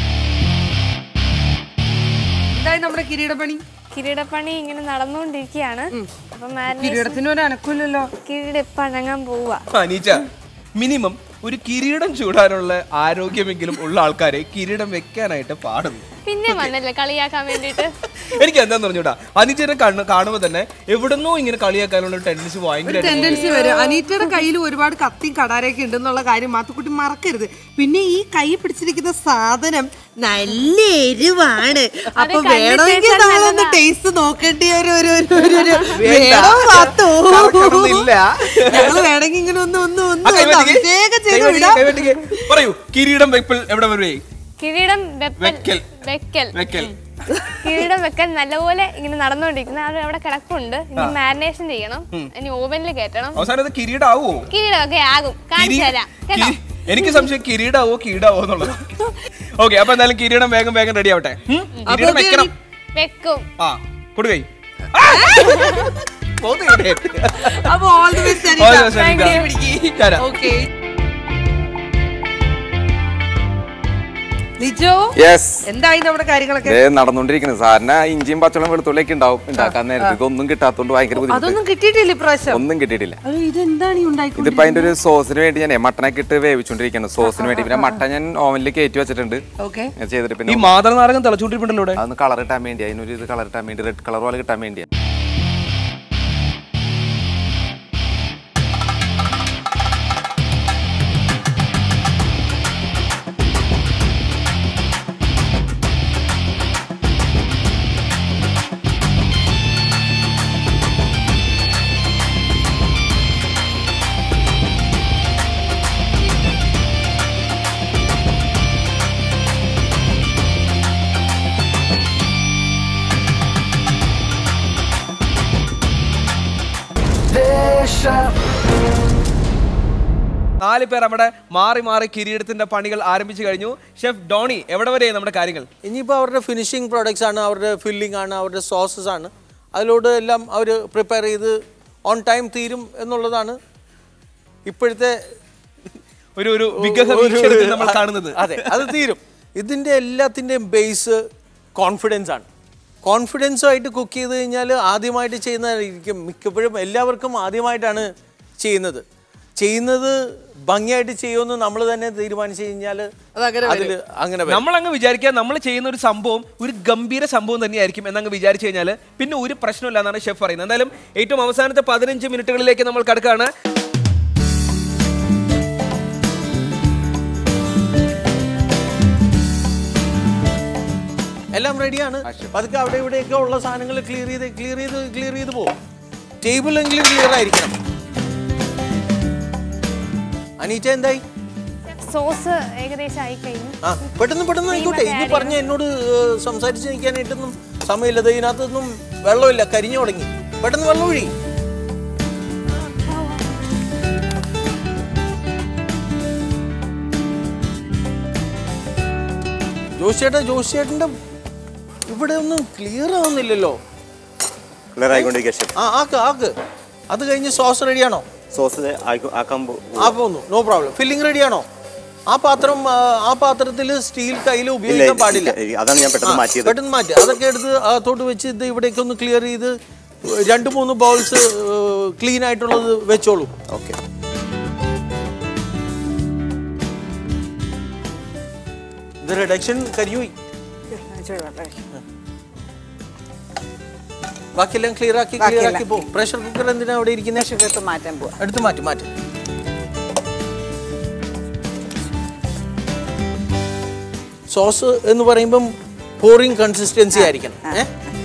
എന്തായി നമ്മുടെ കിരീടപണി കിരീടപ്പണി ഇങ്ങനെ നടന്നുകൊണ്ടിരിക്കുകയാണ് അപ്പൊ മാരിനേഷൻ കിരീടത്തിന് ഒരു അനക്കില്ലല്ലോ കിരീടം ഇപ്പൊ അണങ്ങാൻ പോവാ അനീച്ച മിനിമം ഒരു കിരീടം ചൂടാനുള്ള ആരോഗ്യമെങ്കിലും ഉള്ള ആൾക്കാരെ കിരീടം വെക്കാനായിട്ട് പാടുന്നു പിന്നെ വന്നല്ലേ കളിയാക്കാൻ വേണ്ടിട്ട് എനിക്ക് എന്താന്ന് പറഞ്ഞൂടാ അനീച്ചനെ കണ്ണ് കാണുമ്പോ തന്നെ എവിടുന്നോ ഇങ്ങനെ കളിയാക്കാനുള്ള ടെൻഡൻസി ഭയങ്കര ടെൻഡൻസി വരും അനീറ്റയുടെ കയ്യിൽ ഒരുപാട് കത്തിയും കടാരയൊക്കെ ഉണ്ടെന്നുള്ള കാര്യം മാത്തുക്കുട്ടി മറക്കരുത് പിന്നെ ഈ കൈ പിടിച്ചിരിക്കുന്ന സാധനം നല്ല എരിവാണ് അപ്പൊ കണ്ടിട്ട് വേണമെങ്കിൽ വെച്ചാൽ നമ്മളൊന്ന് നല്ലതാ. ടേസ്റ്റ് നോക്കേണ്ടി ഒരു ഒരു ഒരു ഒരു ഒരു വേണ്ട. വേണോ മാത്തു കറക്കണമെന്നില്ല. ഞങ്ങള് വേണമെങ്കിൽ ഇങ്ങനെ ഒന്ന് ഒന്ന് ആ, ഒന്ന് കൈവെട്ടിക്ക്. അഭിഷേകം ചെയ്ത് കൈവെട്ടിക്ക്, വിടാം കൈവെട്ടിക്ക്. പറയൂ കിരീടം വെപ്പിൽ എവിടെ വരുവേ കിരീടം വെപ്പൽ വെക്കൽ. വെക്കൽ വെക്കൽ കിരീടം വെക്കാൻ നല്ലപോലെ ഇങ്ങനെ നടന്നുകൊണ്ടിരിക്കുന്നത് അത് അവിടെ കിടപ്പുണ്ട് ഇനി മാരിനേഷൻ ചെയ്യണം ഇനി ഓവനിൽ കയറ്റണം അവസാനം അത് കിരീടാവോ കിരീടം ഒക്കെ ആകും കാണിച്ചു തരാം കേട്ടോ കിരി- എനിക്ക് സംശയം കിരീടാവോ കീടാവോ എന്നുള്ളത് ഓക്കെ അപ്പൊ എന്തായാലും കിരീടം വേഗം വേഗം റെഡി ആവട്ടെ ഉം? കിരീടം വെക്കണം വെക്കും ആ കൊടുകൈ പോകുന്നു ഇവിടെ. അപ്പൊ all the best All the best, അനിത. തരാം. ഓക്കെ ലിജോ യെസ് എന്തായി നമ്മുടെ കാര്യങ്ങളൊക്കെ നടന്നുകൊണ്ടിരിക്കുന്നത് സാറിന് ഇഞ്ചിയും പച്ചവളം വെളുത്തുള്ളിയൊക്കെ ഉണ്ടാവും ഉണ്ടാക്കാൻ നേരത്തെ ഇതൊന്നും കിട്ടാത്തോണ്ട് ഭയങ്കര ബുദ്ധിമുട്ട് അതൊന്നും കിട്ടിയിട്ടില്ല ഇപ്രാവശ്യം ഒന്നും കിട്ടിയിട്ടില്ല അയ്യോ ഇതെന്താണ് ഈ ഉണ്ടായിക്കൊണ്ടിരിക്കുന്നത്? ഇതിപ്പോ അതിന്റെ ഒരു സോസിന് വേണ്ടി ഞാൻ മട്ടനൊക്കെ ഇട്ട് വേവിച്ചോണ്ടിരിക്കുന്നു സോസിന് വേണ്ടി പിന്നെ മട്ടൻ ഞാൻ ഓവനിൽ കയറ്റി വെച്ചിട്ടുണ്ട് Okay. ഞാൻ ചെയ്തിട്ട് ഈ പിന്നെ മാതളനാരകം തിളച്ചുകൊണ്ടിരിപ്പുണ്ടല്ലോ ഇവിടെ അതൊന്ന് കളർ ഇട്ടാൻ വേണ്ടി അതിനൊരു ഇത് കളർ ഇട്ടാൻ വേണ്ടി റെഡ് കളർ പോലെ കിട്ടാൻ വേണ്ടിയാണ് ദേശം നാല് പേർ നമ്മുടെ മാറി മാറി കിരീടത്തിന്റെ പണികൾ ആരംഭിച്ചു കഴിഞ്ഞു ഷെഫ് ഡോണി എവിടെ വരെ നമ്മുടെ കാര്യങ്ങൾ ഇനിയിപ്പോൾ അവരുടെ ഫിനിഷിംഗ് പ്രോഡക്റ്റ്സ് ആണ് അവരുടെ ഫില്ലിംഗ് ആണ് അവരുടെ സോസസ് ആണ് അതിലൂടെ എല്ലാം അവർ പ്രിപ്പയർ ചെയ്ത് ഓൺ ടൈം തീരും എന്നുള്ളതാണ് ഇപ്പോഴത്തെ ഒരു ഒരു വിഗ്രഹ വീക്ഷണത്തിൽ നമ്മൾ കാണുന്നത് അതെ അത് തീരും ഇതിൻ്റെ എല്ലാത്തിൻ്റെയും ബേസ് കോൺഫിഡൻസ് ആണ് കോൺഫിഡൻസുമായിട്ട് കുക്ക് ചെയ്ത് കഴിഞ്ഞാൽ ആദ്യമായിട്ട് ചെയ്യുന്നതായിരിക്കും മിക്കപ്പോഴും എല്ലാവർക്കും ആദ്യമായിട്ടാണ് ചെയ്യുന്നത് ചെയ്യുന്നത് ഭംഗിയായിട്ട് ചെയ്യുമെന്ന് നമ്മൾ തന്നെ തീരുമാനിച്ചു കഴിഞ്ഞാൽ അതങ്ങനെ അതിൽ അങ്ങനെ വരും. നമ്മൾ അങ്ങ് വിചാരിക്കുക നമ്മൾ ചെയ്യുന്ന ഒരു സംഭവം ഒരു ഗംഭീര സംഭവം തന്നെയായിരിക്കും എന്നങ്ങ് വിചാരിച്ചു കഴിഞ്ഞാൽ പിന്നെ ഒരു പ്രശ്നമില്ല എന്നാണ് ഷെഫ് പറയുന്നത് എന്തായാലും ഏറ്റവും അവസാനത്തെ പതിനഞ്ച് മിനിറ്റുകളിലേക്ക് നമ്മൾ കടക്കുകയാണ് എല്ലാം റെഡിയാണ് പതുക്കെ അവിടെ ഇവിടെയൊക്കെ ഉള്ള സാധനങ്ങൾ ക്ലിയർ ചെയ്ത് ക്ലിയർ ചെയ്ത് ക്ലിയർ ചെയ്ത് പോകും ടേബിൾ എങ്കിലും ക്ലിയർ ആയിരിക്കണം അനീറ്റ എന്തായി സോസ് ഏകദേശം ആയി കഴിഞ്ഞു ആ പെട്ടെന്ന് പെട്ടെന്ന് ആയിക്കോട്ടെ ഇത് പറഞ്ഞ എന്നോട് ഏഹ്, സംസാരിച്ച് നിൽക്കാനായിട്ടൊന്നും സമയമില്ല ദേ ഇതിനകത്തൊന്നും വെള്ളമില്ല കരിഞ്ഞു തുടങ്ങി പെട്ടെന്ന് വെള്ളം ഒഴി ജോഷിയേട്ടാ ജോഷിയേട്ടൻ്റെ ഇവിടെ ഒന്നും ക്ലിയർ ആവുന്നില്ലല്ലോ ക്ലിയർ ആയിക്കൊണ്ടിരിക്കുക ഷെഫ് ആ ആക്ക് ആക്ക് അത് കഴിഞ്ഞ് സോസ് റെഡിയാണോ സോസ് ആക്കാൻ പോ- ആ പോന്നു നോ പ്രോബ്ലം ഫില്ലിംഗ് റെഡിയാണോ ആ പാത്രം ആ, ആ പാത്രത്തിൽ സ്റ്റീൽ കയ്യിൽ ഉപയോഗിക്കാൻ ഇല്ല, പാടില്ല ഇല്ല, അതാണ് ഞാൻ പെട്ടെന്ന് ആ, മാറ്റിയത്. പെട്ടെന്ന് മാറ്റി അതൊക്കെ എടുത്ത് അകത്തോട്ട് വെച്ച് ഇത് ഇവിടേക്ക് ഒന്ന് ക്ലിയർ ചെയ്ത് രണ്ട് മൂന്ന് ബൗൾസ് ക്ലീൻ ആയിട്ടുള്ളത് വെച്ചോളൂ ഓക്കെ ഇത് റിഡക്ഷൻ കരിഞ്ഞുപോയി ഇച്ചിരി വെള്ളം ഒഴിക്ക്. ബാക്കിയെല്ലാം ക്ലിയർ ആക്കി ക്ലിയർ ബാക്കിയെല്ലാം. ആക്കി പോകും പ്രഷർ കുക്കർ എന്തിനാ അവിടെ ഇരിക്കുന്നത് പ്രഷർ കുക്കർ മാറ്റാൻ പോവാ എടുത്ത് മാറ്റി മാറ്റി സോസ് എന്ന് പറയുമ്പം പോറിങ് കൺസിസ്റ്റൻസി ആയിരിക്കണം ഏ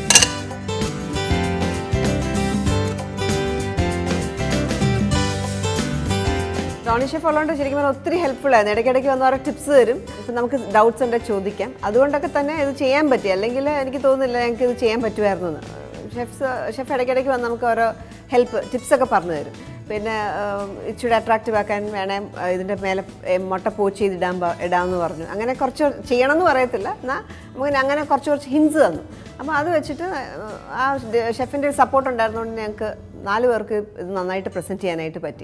ജോണി ഷെഫ് ഉള്ളതുകൊണ്ട് ശരിക്കും പറഞ്ഞാൽ ഒത്തിരി ഹെൽപ്ഫുൾ ആയിരുന്നു ഇടയ്ക്കിടയ്ക്ക് വന്ന് ഓരോ ടിപ്സ് തരും ഇപ്പം നമുക്ക് ഡൗട്ട്സ് ഉണ്ടെങ്കിൽ ചോദിക്കാം അതുകൊണ്ടൊക്കെ തന്നെ ഇത് ചെയ്യാൻ പറ്റി അല്ലെങ്കിൽ എനിക്ക് തോന്നുന്നില്ല ഞങ്ങൾക്ക് ഇത് ചെയ്യാൻ പറ്റുമായിരുന്നു ഷെഫ്സ് ഷെഫ് ഇടയ്ക്കിടയ്ക്ക് വന്ന് നമുക്ക് ഓരോ ഹെൽപ്പ് ടിപ്സ് ഒക്കെ പറഞ്ഞു തരും പിന്നെ ഉം, ഇച്ചിരി അട്രാക്റ്റീവ് ആക്കാൻ വേണേ ആ, ഇതിൻ്റെ മേലെ ഏ, മുട്ട പോച്ച് ചെയ്ത് ഇടാൻ പ- ഇടാമെന്ന് പറഞ്ഞു അങ്ങനെ കുറച്ച് ചെയ്യണം എന്ന് പറയത്തില്ല എന്നാൽ നമുക്ക് അങ്ങനെ കുറച്ച് കുറച്ച് ഹിൻസ് തന്നു അപ്പോൾ അത് വെച്ചിട്ട് ആ ഷെഫിൻ്റെ സപ്പോർട്ട് ഉണ്ടായിരുന്നുകൊണ്ട് ഞങ്ങൾക്ക് നാല് പേർക്ക് ഇത് നന്നായിട്ട് പ്രസൻറ്റ് ചെയ്യാനായിട്ട് പറ്റി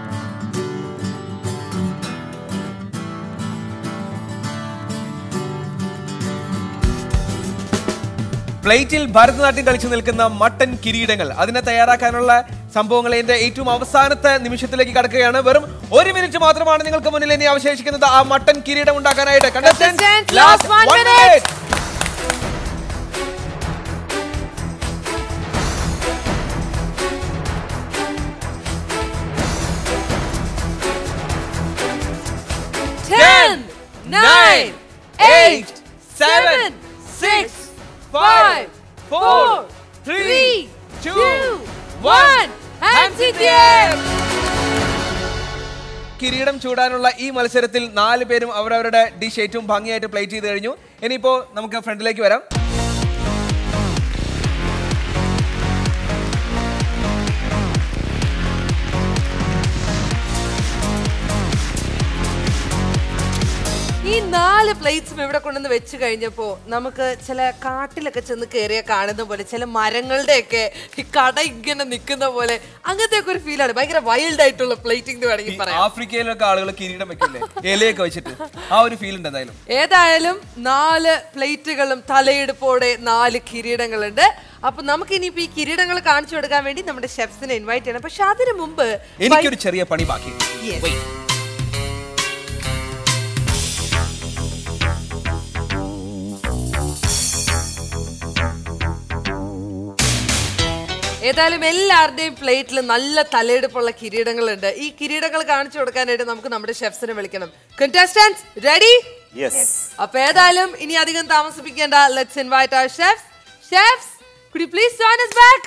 പ്ലേറ്റിൽ ഭരതനാട്യം കളിച്ചു നിൽക്കുന്ന മട്ടൻ കിരീടങ്ങൾ അതിനെ തയ്യാറാക്കാനുള്ള സംഭവങ്ങൾ എന്റെ ഏറ്റവും അവസാനത്തെ നിമിഷത്തിലേക്ക് കടക്കുകയാണ് വെറും ഒരു മിനിറ്റ് മാത്രമാണ് നിങ്ങൾക്ക് മുന്നിൽ ഇനി അവശേഷിക്കുന്നത് ആ മട്ടൻ കിരീടം ഉണ്ടാക്കാനായിട്ട് Contestants, Contestants, last last one one minute. minute. Ten, nine, eight, seven, six, five, four, three, two, one. Hands in the air. കിരീടം ചൂടാനുള്ള ഈ മത്സരത്തിൽ നാല് പേരും അവരവരുടെ ഡിഷ് ഏറ്റവും ഭംഗിയായിട്ട് പ്ലേറ്റ് ചെയ്ത് കഴിഞ്ഞു ഇനിയിപ്പോ നമുക്ക് ഫ്രണ്ടിലേക്ക് വരാം ഈ നാല് പ്ലേറ്റ്സും ഇവിടെ കൊണ്ടുവന്ന് വെച്ച് കഴിഞ്ഞപ്പോ നമുക്ക് ചില കാട്ടിലൊക്കെ ചെന്ന് കയറിയ കാണുന്ന പോലെ ചില മരങ്ങളുടെയൊക്കെ ഈ കട ഇങ്ങനെ നിൽക്കുന്ന പോലെ അങ്ങനത്തെ ഒക്കെ ഒരു ഫീലാണ് ഭയങ്കര വൈൽഡ് ആയിട്ടുള്ള പ്ലേറ്റിംഗ് എന്ന് വേണമെങ്കിൽ പറയാം ആഫ്രിക്കയിലൊക്കെ ആളുകൾ കിരീടം വെക്കില്ലേ ഇലയൊക്കെ വെച്ചിട്ട് ആ ഒരു ഫീൽ ഉണ്ട് എന്തായാലും ഏതായാലും നാല് പ്ലേറ്റുകളും തലയെടുപ്പോടെ നാല് കിരീടങ്ങളുണ്ട് അപ്പൊ നമുക്ക് ഇനിയിപ്പോ ഈ കിരീടങ്ങൾ കാണിച്ചു കൊടുക്കാൻ വേണ്ടി നമ്മുടെ ഷെഫ്സിനെ ഇൻവൈറ്റ് ചെയ്യണം പക്ഷെ അതിനു മുമ്പ് എനിക്കൊരു ചെറിയ പണി ബാക്കി Yes. ഏതായാലും എല്ലാവരുടെയും പ്ലേറ്റിൽ നല്ല തലയെടുപ്പുള്ള കിരീടങ്ങളുണ്ട് ഈ കിരീടങ്ങൾ കാണിച്ചു കൊടുക്കാനായിട്ട് നമുക്ക് നമ്മുടെ ഷെഫ്സിനെ വിളിക്കണം കണ്ടസ്റ്റൻസ് റെഡി യെസ് അപ്പൊ ഏതായാലും ഇനി അധികം താമസിപ്പിക്കേണ്ട let's invite our chef chefs could you please join us back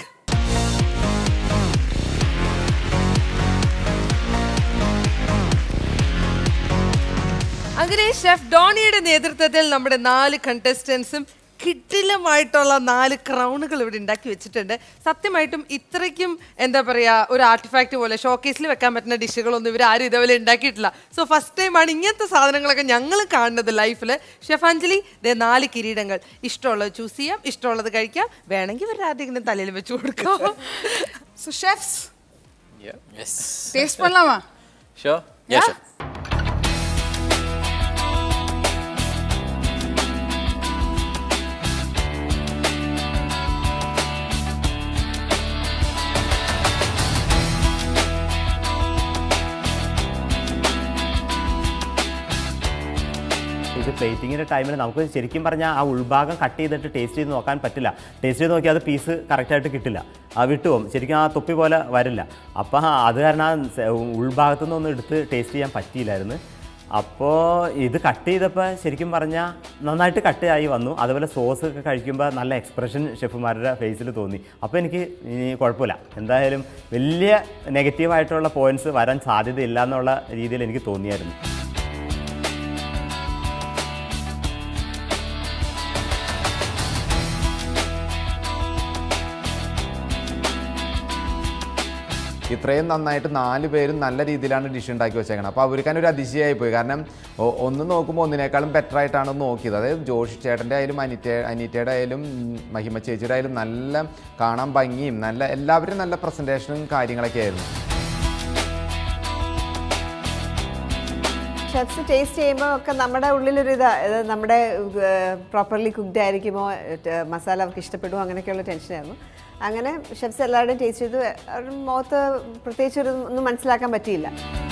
അങ്ങനെ ഷെഫ് ഡോണിയുടെ നേതൃത്വത്തിൽ നമ്മുടെ നാല് കണ്ടസ്റ്റൻസും കിട്ടിലമായിട്ടുള്ള നാല് ക്രൗണുകൾ ഇവിടെ ഉണ്ടാക്കി വെച്ചിട്ടുണ്ട് സത്യമായിട്ടും ഇത്രയ്ക്കും എന്താ പറയാ ഒരു ആർട്ടിഫാക്ട് പോലെ ഷോക്കേസിൽ വെക്കാൻ പറ്റുന്ന ഡിഷുകളൊന്നും ഇവർ ആരും ഇതേപോലെ ഉണ്ടാക്കിയിട്ടില്ല സോ ഫസ്റ്റ് ടൈമാണ് ഇങ്ങനത്തെ സാധനങ്ങളൊക്കെ ഞങ്ങൾ കാണുന്നത് ലൈഫിൽ ഷെഫാഞ്ജലി ദേ നാല് കിരീടങ്ങൾ ഇഷ്ടമുള്ളത് ചൂസ് ചെയ്യാം ഇഷ്ടമുള്ളത് കഴിക്കാം വേണമെങ്കിൽ ഇവരുടെ ആരുടെയെങ്കിലും തലയിൽ വെച്ച് കൊടുക്കാം So chefs, taste பண்ணலாமா Sure? Yes, chef. ഇത് പ്ലേറ്റിങ്ങിൻ്റെ ടൈമിൽ നമുക്ക് ശരിക്കും പറഞ്ഞാൽ ആ ഉൾഭാഗം കട്ട് ചെയ്തിട്ട് ടേസ്റ്റ് ചെയ്ത് നോക്കാൻ പറ്റില്ല ടേസ്റ്റ് ചെയ്ത് നോക്കിയാൽ അത് പീസ് കറക്റ്റായിട്ട് കിട്ടില്ല ആ വിട്ടുപോകും ശരിക്കും ആ തൊപ്പി പോലെ വരില്ല അപ്പം അത് കാരണം ആ സ- ഉൾഭാഗത്തു നിന്നൊന്നും എടുത്ത് ടേസ്റ്റ് ചെയ്യാൻ പറ്റിയില്ലായിരുന്നു അപ്പോൾ ഇത് കട്ട് ചെയ്തപ്പോൾ ശരിക്കും പറഞ്ഞാൽ നന്നായിട്ട് കട്ട് ആയി വന്നു അതുപോലെ സോസ് ഒക്കെ കഴിക്കുമ്പോൾ നല്ല എക്സ്പ്രഷൻ ഷെഫുമാരുടെ ഫേസിൽ തോന്നി അപ്പോൾ എനിക്ക് ഇനി കുഴപ്പമില്ല എന്തായാലും വലിയ നെഗറ്റീവായിട്ടുള്ള പോയിന്റ്സ് വരാൻ സാധ്യതയില്ല എന്നുള്ള രീതിയിൽ എനിക്ക് തോന്നിയായിരുന്നു ഇത്രയും നന്നായിട്ട് നാല് പേരും നല്ല രീതിയിലാണ് ഡിഷ് ഉണ്ടാക്കി വെച്ചേക്കണം അപ്പോൾ അവർക്ക് തന്നെ ഒരു അതിശയമായി പോയി കാരണം ഒ- ഒന്ന് നോക്കുമ്പോൾ ഒന്നിനേക്കാളും ബെറ്റർ ആയിട്ടാണ് നോക്കിയത് അതായത് ജോഷി ചേട്ടൻ്റെ ആയാലും അനിറ്റ അനീറ്റയുടെ ആയാലും ഉം, മഹിമ ചേച്ചിയുടെ ആയാലും നല്ല കാണാൻ ഭംഗിയും നല്ല എല്ലാവരും നല്ല പ്രസൻറ്റേഷനും കാര്യങ്ങളൊക്കെ ആയിരുന്നു ഷെഫ്സ് ടേസ്റ്റ് ചെയ്യുമ്പോൾ ഒക്കെ നമ്മുടെ ഉള്ളിലൊരു ഇതാ ഇത് നമ്മുടെ പ്രോപ്പർലി കുക്ക്ഡ് ആയിരിക്കുമോ ട്ട് മസാല അവർക്ക് ഇഷ്ടപ്പെടുമോ അങ്ങനെയൊക്കെയുള്ള ടെൻഷനായിരുന്നു അങ്ങനെ ഷെഫ്സ് എല്ലാവരുടെയും ടേസ്റ്റ് ചെയ്തു അവരുടെ മുഖത്ത് പ്രത്യേകിച്ച് ഒരു ഒന്നും മനസ്സിലാക്കാൻ പറ്റിയില്ല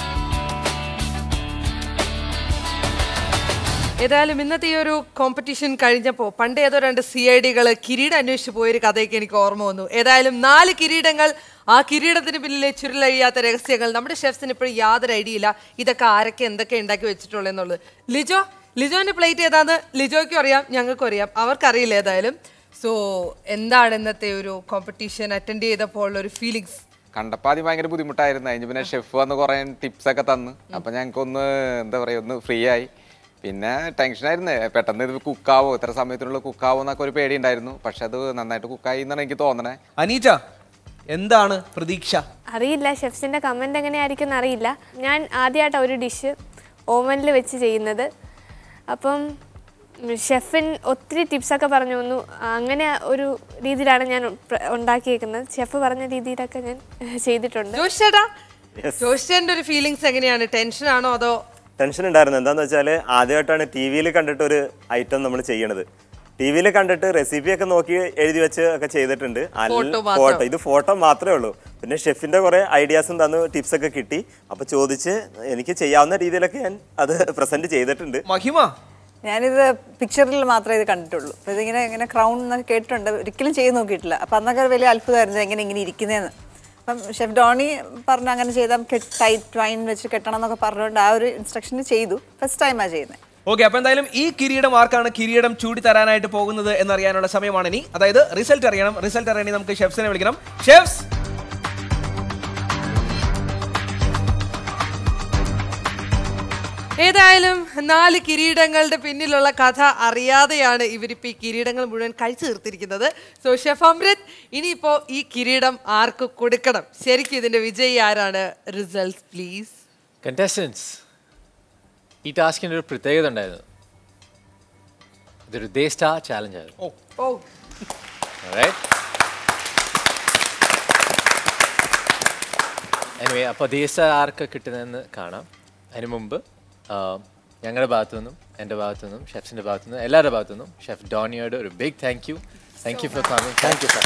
ഏതായാലും ഇന്നത്തെ ഈ ഒരു കോമ്പറ്റീഷൻ കഴിഞ്ഞപ്പോൾ പണ്ട് ഏതോ രണ്ട് സി ഐ ഡികൾ കിരീടം അന്വേഷിച്ച് പോയൊരു കഥയൊക്കെ എനിക്ക് ഓർമ്മ വന്നു ഏതായാലും നാല് കിരീടങ്ങൾ ആ കിരീടത്തിന് പിന്നിലെ ചുരുളഴിയാത്ത രഹസ്യങ്ങൾ നമ്മുടെ ഷെഫ്സിന് ഇപ്പോഴും യാതൊരു ഐഡിയ ഇല്ല ഇതൊക്കെ ആരൊക്കെ എന്തൊക്കെ ഉണ്ടാക്കി വെച്ചിട്ടുള്ളതെന്നുള്ളത് ലിജോ ലിജോന്റെ പ്ലേറ്റ് ഏതാന്ന് ലിജോയ്ക്കും അറിയാം ഞങ്ങൾക്കും അറിയാം അവർക്കറിയില്ല ഏതായാലും സോ എന്താണ് ഇന്നത്തെ ഒരു കോമ്പറ്റീഷൻ അറ്റൻഡ് ചെയ്തപ്പോൾ ഉള്ള ഒരു ഫീലിങ്സ് കണ്ടപ്പോൾ ആദ്യം ഭയങ്കര ബുദ്ധിമുട്ടായിരുന്നു അതിന് പിന്നെ ഷെഫ് വന്ന് കുറേ ടിപ്സ് ഒക്കെ തന്ന് അപ്പം ഞങ്ങൾക്ക് ഒന്ന് എന്താ പറയുക ഒന്ന് ഫ്രീ ആയി പിന്നെ ടെൻഷനായിരുന്നു പെട്ടെന്ന് ഇത് കുക്കാവോ ഇത്ര സമയത്തിനുള്ളിൽ കുക്കാവോ എന്നൊക്കെ ഒരു പേടി ഉണ്ടായിരുന്നു പക്ഷെ അത് നന്നായിട്ട് കുക്കായി എന്നാണ് എനിക്ക് തോന്നണേ അനീറ്റ എന്താണ് പ്രതീക്ഷ അറിയില്ല ഷെഫ്സിൻ്റെ കമൻറ്റ് എങ്ങനെയായിരിക്കും എന്ന് അറിയില്ല ഞാൻ ആദ്യമായിട്ടാണ് ഒരു ഡിഷ് ഓവനിൽ വെച്ച് ചെയ്യുന്നത് അപ്പം ഷെഫിൻ ഒത്തിരി ടിപ്സൊക്കെ പറഞ്ഞു തന്നു അങ്ങനെ ഒരു രീതിയിലാണ് ഞാൻ പ്ര- ഉണ്ടാക്കിയേക്കുന്നത് ഷെഫ് പറഞ്ഞ രീതിയിലൊക്കെ ഞാൻ ചെയ്തിട്ടുണ്ട് ജോഷ് ചേട്ടാ ജോഷ് ചേട്ടൻ്റെ ഒരു ഫീലിങ്സ് എങ്ങനെയാണ് ടെൻഷൻ ആണോ അതോ ടെൻഷൻ ഉണ്ടായിരുന്നു എന്താന്ന് വെച്ചാൽ ആദ്യമായിട്ടാണ് ടി വിയിൽ കണ്ടിട്ട് ഒരു ഐറ്റം നമ്മൾ ചെയ്യണത് ടി വിയിൽ കണ്ടിട്ട് റെസിപ്പി ഒക്കെ നോക്കി എഴുതി വെച്ച് ഒക്കെ ചെയ്തിട്ടുണ്ട് Photo മാത്രം. ഫോട്ടോ ഇത് ഫോട്ടോ മാത്രമേ ഉള്ളൂ പിന്നെ ഷെഫിന്റെ കുറെ ഐഡിയാസും തന്നു ടിപ്സ് ഒക്കെ കിട്ടി അപ്പൊ ചോദിച്ച് എനിക്ക് ചെയ്യാവുന്ന രീതിയിലൊക്കെ ഞാൻ അത് പ്രസന്റ് ചെയ്തിട്ടുണ്ട് മഹിമ ഞാനിത് പിക്ചറിൽ മാത്രമേ ഇത് കണ്ടിട്ടുള്ളൂ അപ്പോൾ ഇതിങ്ങനെ ഇങ്ങനെ ക്രൗൺ എന്നൊക്കെ കേട്ടിട്ടുണ്ട് ഒരിക്കലും ചെയ്ത് നോക്കിയിട്ടില്ല അപ്പം അന്നൊക്കെ വലിയ അത്ഭുതമായിരുന്നു എങ്ങനെ ഇങ്ങനെ ഇരിക്കുന്നതെന്ന് അപ്പം ഷെഫ് ഡോണി പറഞ്ഞു അങ്ങനെ ചെയ്താൽ ടൈറ്റ് വൈൻ വെച്ച് കെട്ടണം എന്നൊക്കെ പറഞ്ഞുകൊണ്ട് ആ ഒരു ഇൻസ്ട്രക്ഷൻ ചെയ്തു ഫസ്റ്റ് ടൈമാണ് ചെയ്യുന്നത് ഓക്കെ അപ്പൊ എന്തായാലും ഈ കിരീടം ആർക്കാണ് കിരീടം ചൂടി തരാനായിട്ട് പോകുന്നത് എന്നറിയാനുള്ള സമയമാണ് ഇനി അതായത് റിസൾട്ട് അറിയണം റിസൾട്ട് അറിയണമെങ്കിൽ നമുക്ക് ഷെഫ്സിനെ വിളിക്കണം ഷെഫ്സ് ഏതായാലും നാല് കിരീടങ്ങളുടെ പിന്നിലുള്ള കഥ അറിയാതെയാണ് ഇവരിപ്പോ ഈ കിരീടങ്ങൾ മുഴുവൻ കഴിച്ചു തീർത്തിരിക്കുന്നത് സോ ഷെഫ് അമൃത് ഇനിയിപ്പോ ഈ കിരീടം ആർക്ക് കൊടുക്കണം ശരിക്കും ഇതിന്റെ വിജയി ആരാണ് റിസൾട്ട് പ്ലീസ് Contestants, ഈ ടാസ്കിൻ്റെ ഒരു പ്രത്യേകത ഉണ്ടായിരുന്നു ഇതൊരു ദേ സ്റ്റാർ ചാലഞ്ച് ആയിരുന്നു ഓ Alright? എനിവേ അപ്പോൾ ദേ സ്റ്റാർ ആർക്ക് കിട്ടുന്നതെന്ന് കാണാം അതിന് മുമ്പ് ആ, ഞങ്ങളുടെ ഭാഗത്തു നിന്നും എൻ്റെ ഭാഗത്തു നിന്നും ഷെഫ്സിൻ്റെ ഭാഗത്തു നിന്നും എല്ലാവരുടെ ഭാഗത്തു നിന്നും ഷെഫ് ഡോണിയോട് ഒരു big thank you thank you for coming thank you sir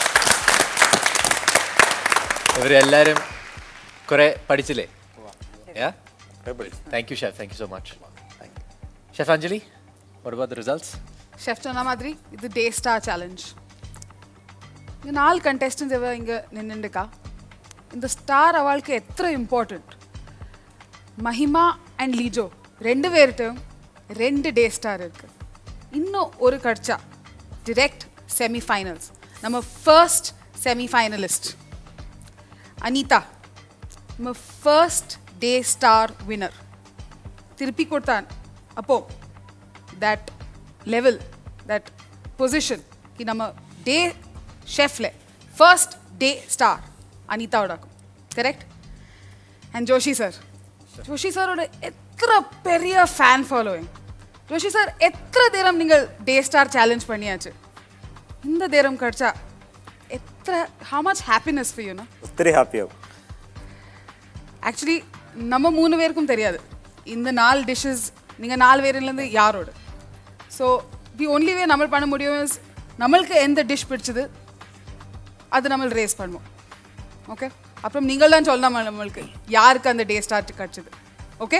ഇവരെല്ലാവരും കുറേ പഠിച്ചില്ലേ yeah thank you chef thank you so much chef Anjali what about the results ஷெஃப் சொன்ன மாதிரி இது டே ஸ்டார் சேலஞ்ச் இங்கே நாலு கண்டெஸ்டன்ஸ் எவ்வளோ இங்கே நின்றுண்டுக்கா இந்த ஸ்டார் அவளுக்கு எത്ര இம்பார்ட்டண்ட் மஹிமா அண்ட் லீஜோ ரெண்டு பேர்கிட்டும் ரெண்டு டே ஸ்டார் இருக்கு இன்னும் ஒரு கடிச்சா டிரெக்ட் செமிஃபைனல்ஸ் நம்ம ஃபர்ஸ்ட் செமிஃபைனலிஸ்ட் அனிதா நம்ம ஃபர்ஸ்ட் டே ஸ்டார் வினர் திருப்பி கொடுத்தான் அப்போ that level, that position, कि நம்ம डे शेफ्ले फर्स्ट डे स्टार അനിത ഉടക്കും correct and Joshi sir Joshi സാറോട് എത്ര പെരിയ ഫാൻ ഫോളോയിങ് ജോഷി സാർ എത്ര നേരം നിങ്ങൾ ഡേ സ്റ്റാർ ചാലഞ്ച് പണിയാச்சு இந்த நேரம் கிடைச்சா எത്ര how much happiness for you no ഒത്തിരി ഹാപ്പിയാവും ஆக்சுவலி நம்ம மூணு பேருக்கும் தெரியாது இந்த நாலு டிஷ்ஷஸ் நீங்கள் நாலு பேர்லேருந்து யாரோடு ஸோ தி ஒன்லி வே நம்ம பண்ண முடியும் is நம்மளுக்கு எந்த டிஷ் பிடிச்சது அது நம்ம ரேஸ் பண்ணுவோம் ஓகே அப்புறம் நீங்கள் தான் சொல்லணும் நம்மளுக்கு யாருக்கு அந்த டே ஸ்டார்ட் கிடச்சிது ஓகே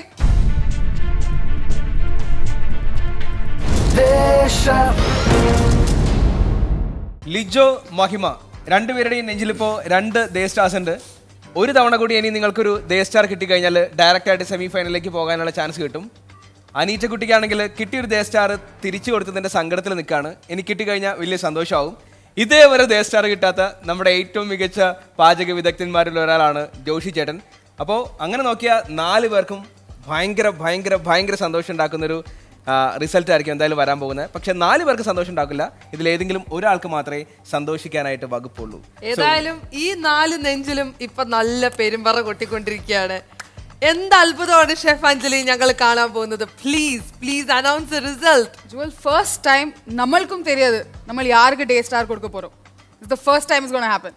ലിജോ മഹിമ രണ്ടുപേരുടെയും നെഞ്ചിലിപ്പോൾ രണ്ട് ദേ സ്റ്റാർസ് ഉണ്ട് ഒരു തവണ കൂടി ഇനി നിങ്ങൾക്കൊരു ദേ സ്റ്റാർ കിട്ടിക്കഴിഞ്ഞാൽ ഡയറക്റ്റ് ആയിട്ട് സെമി ഫൈനലിലേക്ക് പോകാനുള്ള ചാൻസ് കിട്ടും അനീറ്റ കുട്ടിക്കാണെങ്കിൽ കിട്ടിയൊരു ദേ സ്റ്റാർ തിരിച്ചു കൊടുത്തതിന്റെ സങ്കടത്തിൽ നിൽക്കുകയാണ് എനിക്ക് കിട്ടിക്കഴിഞ്ഞാൽ വലിയ സന്തോഷമാവും ഇതേവരെ ദേ സ്റ്റാർ കിട്ടാത്ത നമ്മുടെ ഏറ്റവും മികച്ച പാചക വിദഗ്ധന്മാരിൽ ഒരാളാണ് ജോഷി ചേട്ടൻ അപ്പോൾ അങ്ങനെ നോക്കിയാൽ നാല് പേർക്കും ഭയങ്കര ഭയങ്കര ഭയങ്കര സന്തോഷം ഉണ്ടാക്കുന്നൊരു റിസൾട്ട് ആയിരിക്കും എന്തായാലും വരാൻ പോകുന്നത് പക്ഷെ നാല് പേർക്ക് സന്തോഷം ഉണ്ടാക്കില്ല ഇതിലേതെങ്കിലും ഒരാൾക്ക് മാത്രമേ സന്തോഷിക്കാനായിട്ട് വകുപ്പുള്ളൂ ഏതായാലും ഈ നാല് നെഞ്ചിലും ഇപ്പൊ നല്ല പെരുമ്പറ കൊട്ടിക്കൊണ്ടിരിക്കുകയാണ് എന്ത് അത്ഭുതമാണ് ഷെഫ് അഞ്ജലി ഞങ്ങൾ കാണാൻ പോകുന്നത് പ്ലീസ് പ്ലീസ് അനൗൺസ് റിസൾട്ട് ஜுவல் ஃபர்ஸ்ட் டைம் நம்மளுக்கும் தெரியாது நம்ம யாருக்கு டே ஸ்டார் கொடுக்க போகிறோம் it's the first time is gonna happen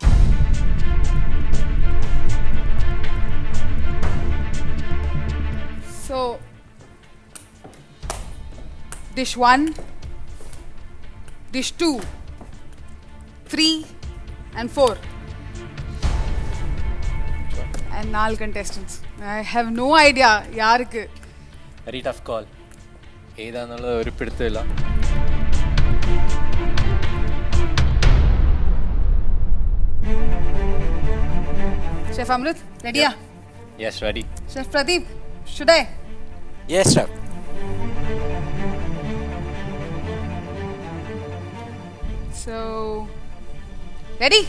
So, dish one, dish two, three, and four. And നാല് contestants. I have no idea யாருக்கு വെരി ടഫ് കോൾ ഏതാന്നുള്ളത് ഒരു പിടുത്തമില്ല ഷെഫ് അമൃത് റെഡിയാ യെസ് റെഡി ഷെഫ് പ്രദീപ് ഷുഡേ yes chef so ready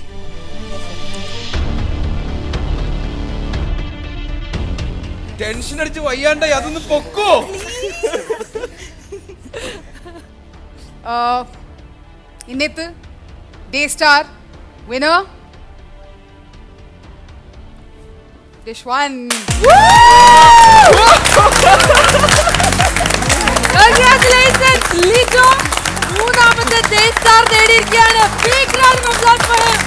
tension അടിച്ച് വയ്യാണ്ട അതൊന്ന് പൊക്കോ ഇന്നത്തെ day star winner dish one Congratulations, Lijo മൂന്നാമത്തെ ഡേ സ്റ്റാർ നേടിയിരിക്കുകയാണ് Big round of applause for him.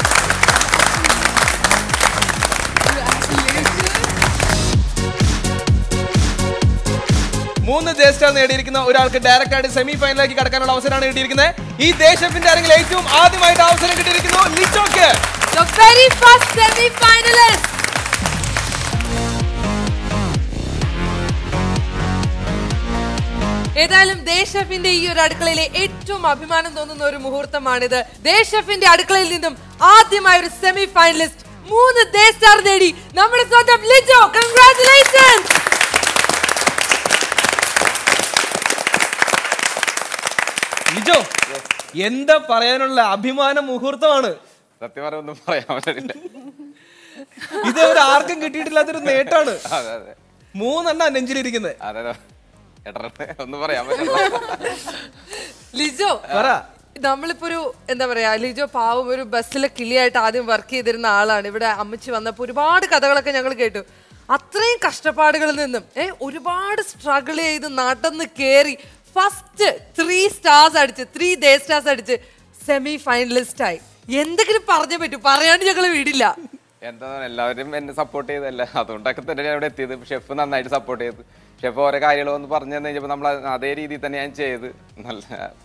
മൂന്ന് ദേ സ്റ്റാർ നേടിയിരിക്കുന്ന ഒരാൾക്ക് ഡയറക്റ്റ് ആയിട്ട് സെമി ഫൈനലിലേക്ക് കടക്കാനുള്ള അവസരമാണ് കിട്ടിയിരിക്കുന്നത് ഈ ദേശത്തിന്റെ ആരെങ്കിലും ഏറ്റവും ആദ്യമായിട്ട് അവസരം കിട്ടിയിരിക്കുന്നു ലിജോക്ക് The very first semi-finalist. ഏതായാലും ദേശഫിന്റെ ഈ ഒരു അടുക്കളയിലെ ഏറ്റവും അഭിമാനം തോന്നുന്ന ഒരു മുഹൂർത്തമാണിത് ദേശഫിന്റെ അടുക്കളയിൽ നിന്നും ആദ്യമായ ഒരു സെമി ഫൈനലിസ്റ്റ് മൂന്ന് ദേ സ്റ്റാർ നേടി നമ്മുടെ സ്വന്തം ലിജോ കൺഗ്രാറ്റുലേഷൻ ലിജോ എന്താ പറയാനുള്ള അഭിമാന മുഹൂർത്തമാണ് സത്യം പറഞ്ഞ ഒന്നും പറയാൻ പറ്റില്ല ഇതേവരെ ആർക്കും കിട്ടിയിട്ടില്ലാത്തൊരു നേട്ടാണ് അതെ അതെ മൂന്നെണ്ണ നെഞ്ചിലിരിക്കുന്നത് അതെ അതെ എട്ടറത്തെ ഒന്നും പറയാൻ പറ്റില്ല ലിജോ പറ നമ്മളിപ്പോ ഒരു എന്താ പറയാ ലിജോ പാവം ഒരു ബസ്സിലെ കിളിയായിട്ട് ആദ്യം വർക്ക് ചെയ്തിരുന്ന ആളാണ് ഇവിടെ അമ്മച്ചി വന്നപ്പോ ഒരുപാട് കഥകളൊക്കെ ഞങ്ങൾ കേട്ടു അത്രയും കഷ്ടപ്പാടുകളിൽ നിന്നും ഏ ഒരുപാട് സ്ട്രഗിൾ ചെയ്ത് നടന്ന് കയറി ഫസ്റ്റ് ത്രീ സ്റ്റാർസ് അടിച്ച് ത്രീ ഡേ സ്റ്റാർസ് അടിച്ച് സെമി ഫൈനലിസ്റ്റ് ആയി എന്തെങ്കിലും പറഞ്ഞേ പറ്റൂ പറയാണ്ട് ഞങ്ങൾ വിടില്ല എന്താ പറയുക, എല്ലാവരും എന്നെ സപ്പോർട്ട് ചെയ്തല്ല അതുകൊണ്ടൊക്കെ തന്നെ ഞാൻ ഇവിടെ എത്തിയത് ഷെഫ് നന്നായിട്ട് സപ്പോർട്ട് ചെയ്തു ഷെഫ് ഓരോ കാര്യങ്ങൾ ഒന്ന് പറഞ്ഞു തന്നു കഴിഞ്ഞപ്പോൾ നമ്മൾ അതേ രീതിയിൽ തന്നെ ഞാൻ ചെയ്ത് നല്ല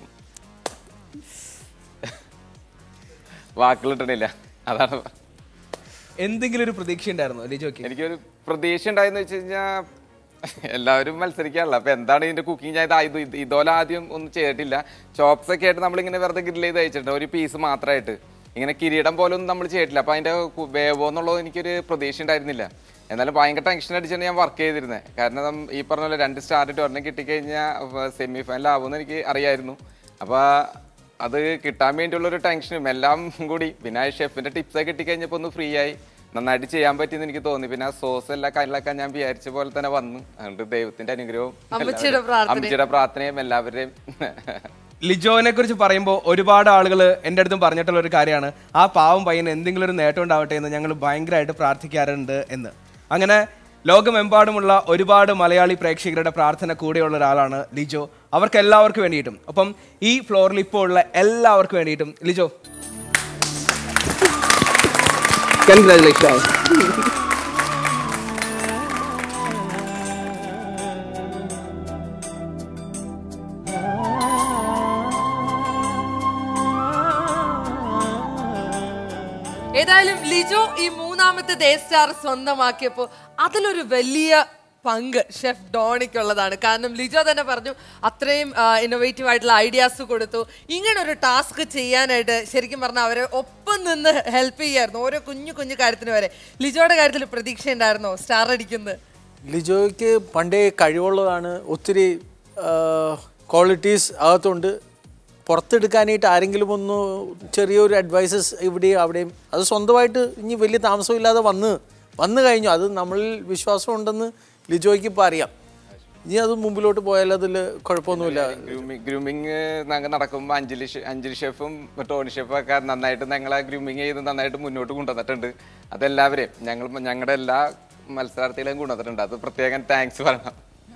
വാക്കുകൾ ഇട്ടണില്ല അതാണ് എന്തെങ്കിലും ഒരു പ്രതീക്ഷ ഉണ്ടായിരുന്നു ലിജോക്ക് എനിക്കൊരു പ്രതീക്ഷ ഉണ്ടായെന്ന് വെച്ച് കഴിഞ്ഞാൽ എല്ലാവരും മത്സരിക്കാറില്ല അപ്പൊ എന്താണ് ഇതിന്റെ കുക്കിംഗ് ഞാൻ ഇത് ഇത് ഇത് ഇതുപോലെ ആദ്യം ഒന്നും ചെയ്തിട്ടില്ല ചോപ്സ് ഒക്കെ ആയിട്ട് നമ്മളിങ്ങനെ വെറുതെ ഗ്രിൽ ചെയ്ത് അയച്ചിട്ടുണ്ട് ഒരു പീസ് മാത്രമായിട്ട് ഇങ്ങനെ കിരീടം പോലെ ഒന്നും നമ്മൾ ചെയ്തിട്ടില്ല അപ്പൊ അതിന്റെ കു- വേവോ എന്നുള്ളത് എനിക്കൊരു പ്രതീക്ഷ ഉണ്ടായിരുന്നില്ല എന്നാലും ഭയങ്കര ടെൻഷൻ അടിച്ചാണ് ഞാൻ വർക്ക് ചെയ്തിരുന്നത് കാരണം നം- ഈ പറഞ്ഞ പോലെ രണ്ട് സ്റ്റാർ ഇട്ട് ഒരെണ്ണം കിട്ടിക്കഴിഞ്ഞാൽ സെമി ഫൈനൽ ആവുമെന്ന് എനിക്ക് അറിയായിരുന്നു അപ്പൊ അത് കിട്ടാൻ വേണ്ടിയുള്ള ഒരു ടെൻഷനും എല്ലാം കൂടി പിന്നെ ആ ഷെഫിന്റെ ടിപ്സ് ഒക്കെ കിട്ടിക്കഴിഞ്ഞപ്പോൾ ഒന്ന് ഫ്രീ ആയി നന്നായിട്ട് ചെയ്യാൻ പറ്റിയെന്ന് എനിക്ക് തോന്നി പിന്നെ ആ സോസ് എല്ലാം കാര്യങ്ങളൊക്കെ ഞാൻ വിചാരിച്ച പോലെ തന്നെ വന്നു അതുകൊണ്ട് ദൈവത്തിന്റെ അനുഗ്രഹവും അമ്മച്ചിയുടെ എല്ലാവരും- പ്രാർത്ഥനയും. അമ്മച്ചിയുടെ പ്രാർത്ഥനയും എല്ലാവരുടെയും ലിജോനെ കുറിച്ച് പറയുമ്പോൾ ഒരുപാട് ആളുകൾ എൻ്റെ അടുത്തും പറഞ്ഞിട്ടുള്ള ഒരു കാര്യമാണ് ആ പാവം പയ്യന് എന്തെങ്കിലും ഒരു നേട്ടം ഉണ്ടാവട്ടെ എന്ന് ഞങ്ങൾ ഭയങ്കരമായിട്ട് പ്രാർത്ഥിക്കാറുണ്ട് എന്ന് അങ്ങനെ ലോകമെമ്പാടുമുള്ള ഒരുപാട് മലയാളി പ്രേക്ഷകരുടെ പ്രാർത്ഥന കൂടെയുള്ള ഒരാളാണ് ലിജോ അവർക്ക് എല്ലാവർക്കും വേണ്ടിയിട്ടും അപ്പം ഈ ഫ്ലോറിൽ ഇപ്പോൾ ഉള്ള എല്ലാവർക്കും വേണ്ടിയിട്ടും ലിജോ കൺഗ്രാചുലേഷൻ ഏതായാലും ലിജോ ഈ മൂന്നാമത്തെ ഡേ സ്റ്റാർ സ്വന്തമാക്കിയപ്പോൾ അതിലൊരു വലിയ പങ്ക് ഷെഫ് ഡോണിക്കുള്ളതാണ് കാരണം ലിജോ തന്നെ പറഞ്ഞു അത്രയും ഇന്നോവേറ്റീവ് ആയിട്ടുള്ള ഐഡിയാസ് കൊടുത്തു ഇങ്ങനെ ഒരു ടാസ്ക് ചെയ്യാനായിട്ട് ശരിക്കും പറഞ്ഞാൽ അവരെ ഒപ്പം നിന്ന് ഹെൽപ്പ് ചെയ്യായിരുന്നു ഓരോ കുഞ്ഞു കുഞ്ഞു കാര്യത്തിന് വരെ ലിജോയുടെ കാര്യത്തിൽ പ്രതീക്ഷ ഉണ്ടായിരുന്നോ സ്റ്റാർ അടിക്കുന്നത് ലിജോയ്ക്ക് പണ്ടേ കഴിവുള്ളതാണ് ഒത്തിരി ക്വാളിറ്റീസ് അകത്തുണ്ട് പുറത്തെടുക്കാനായിട്ട് ആരെങ്കിലും ഒന്ന് ചെറിയൊരു അഡ്വൈസസ് ഇവിടെയും അവിടെയും അത് സ്വന്തമായിട്ട് ഇനി വലിയ താമസമില്ലാതെ വന്ന് വന്നു കഴിഞ്ഞു അത് നമ്മളിൽ വിശ്വാസം ഉണ്ടെന്ന് ലിജോയ്ക്ക് ഇപ്പം അറിയാം ഇനി അത് മുമ്പിലോട്ട് പോയാൽ അതിൽ കുഴപ്പമൊന്നുമില്ല ഗ്രൂമിങ് ഗ്രൂമിങ് ഞങ്ങൾ നടക്കുമ്പോൾ അഞ്ജലി ഷെ- അഞ്ജലി ഷെഫും ടോണി ഷെഫും ഒക്കെ നന്നായിട്ട് ഞങ്ങളെ ഗ്രൂമിങ് ചെയ്ത് നന്നായിട്ട് മുന്നോട്ട് കൊണ്ടുവന്നിട്ടുണ്ട് അതെല്ലാവരെയും ഞങ്ങൾ ഞങ്ങളുടെ എല്ലാ മത്സരാർത്ഥികളെയും കൊണ്ടുവന്നിട്ടുണ്ട് അത് പ്രത്യേകം താങ്ക്സ് പറയണം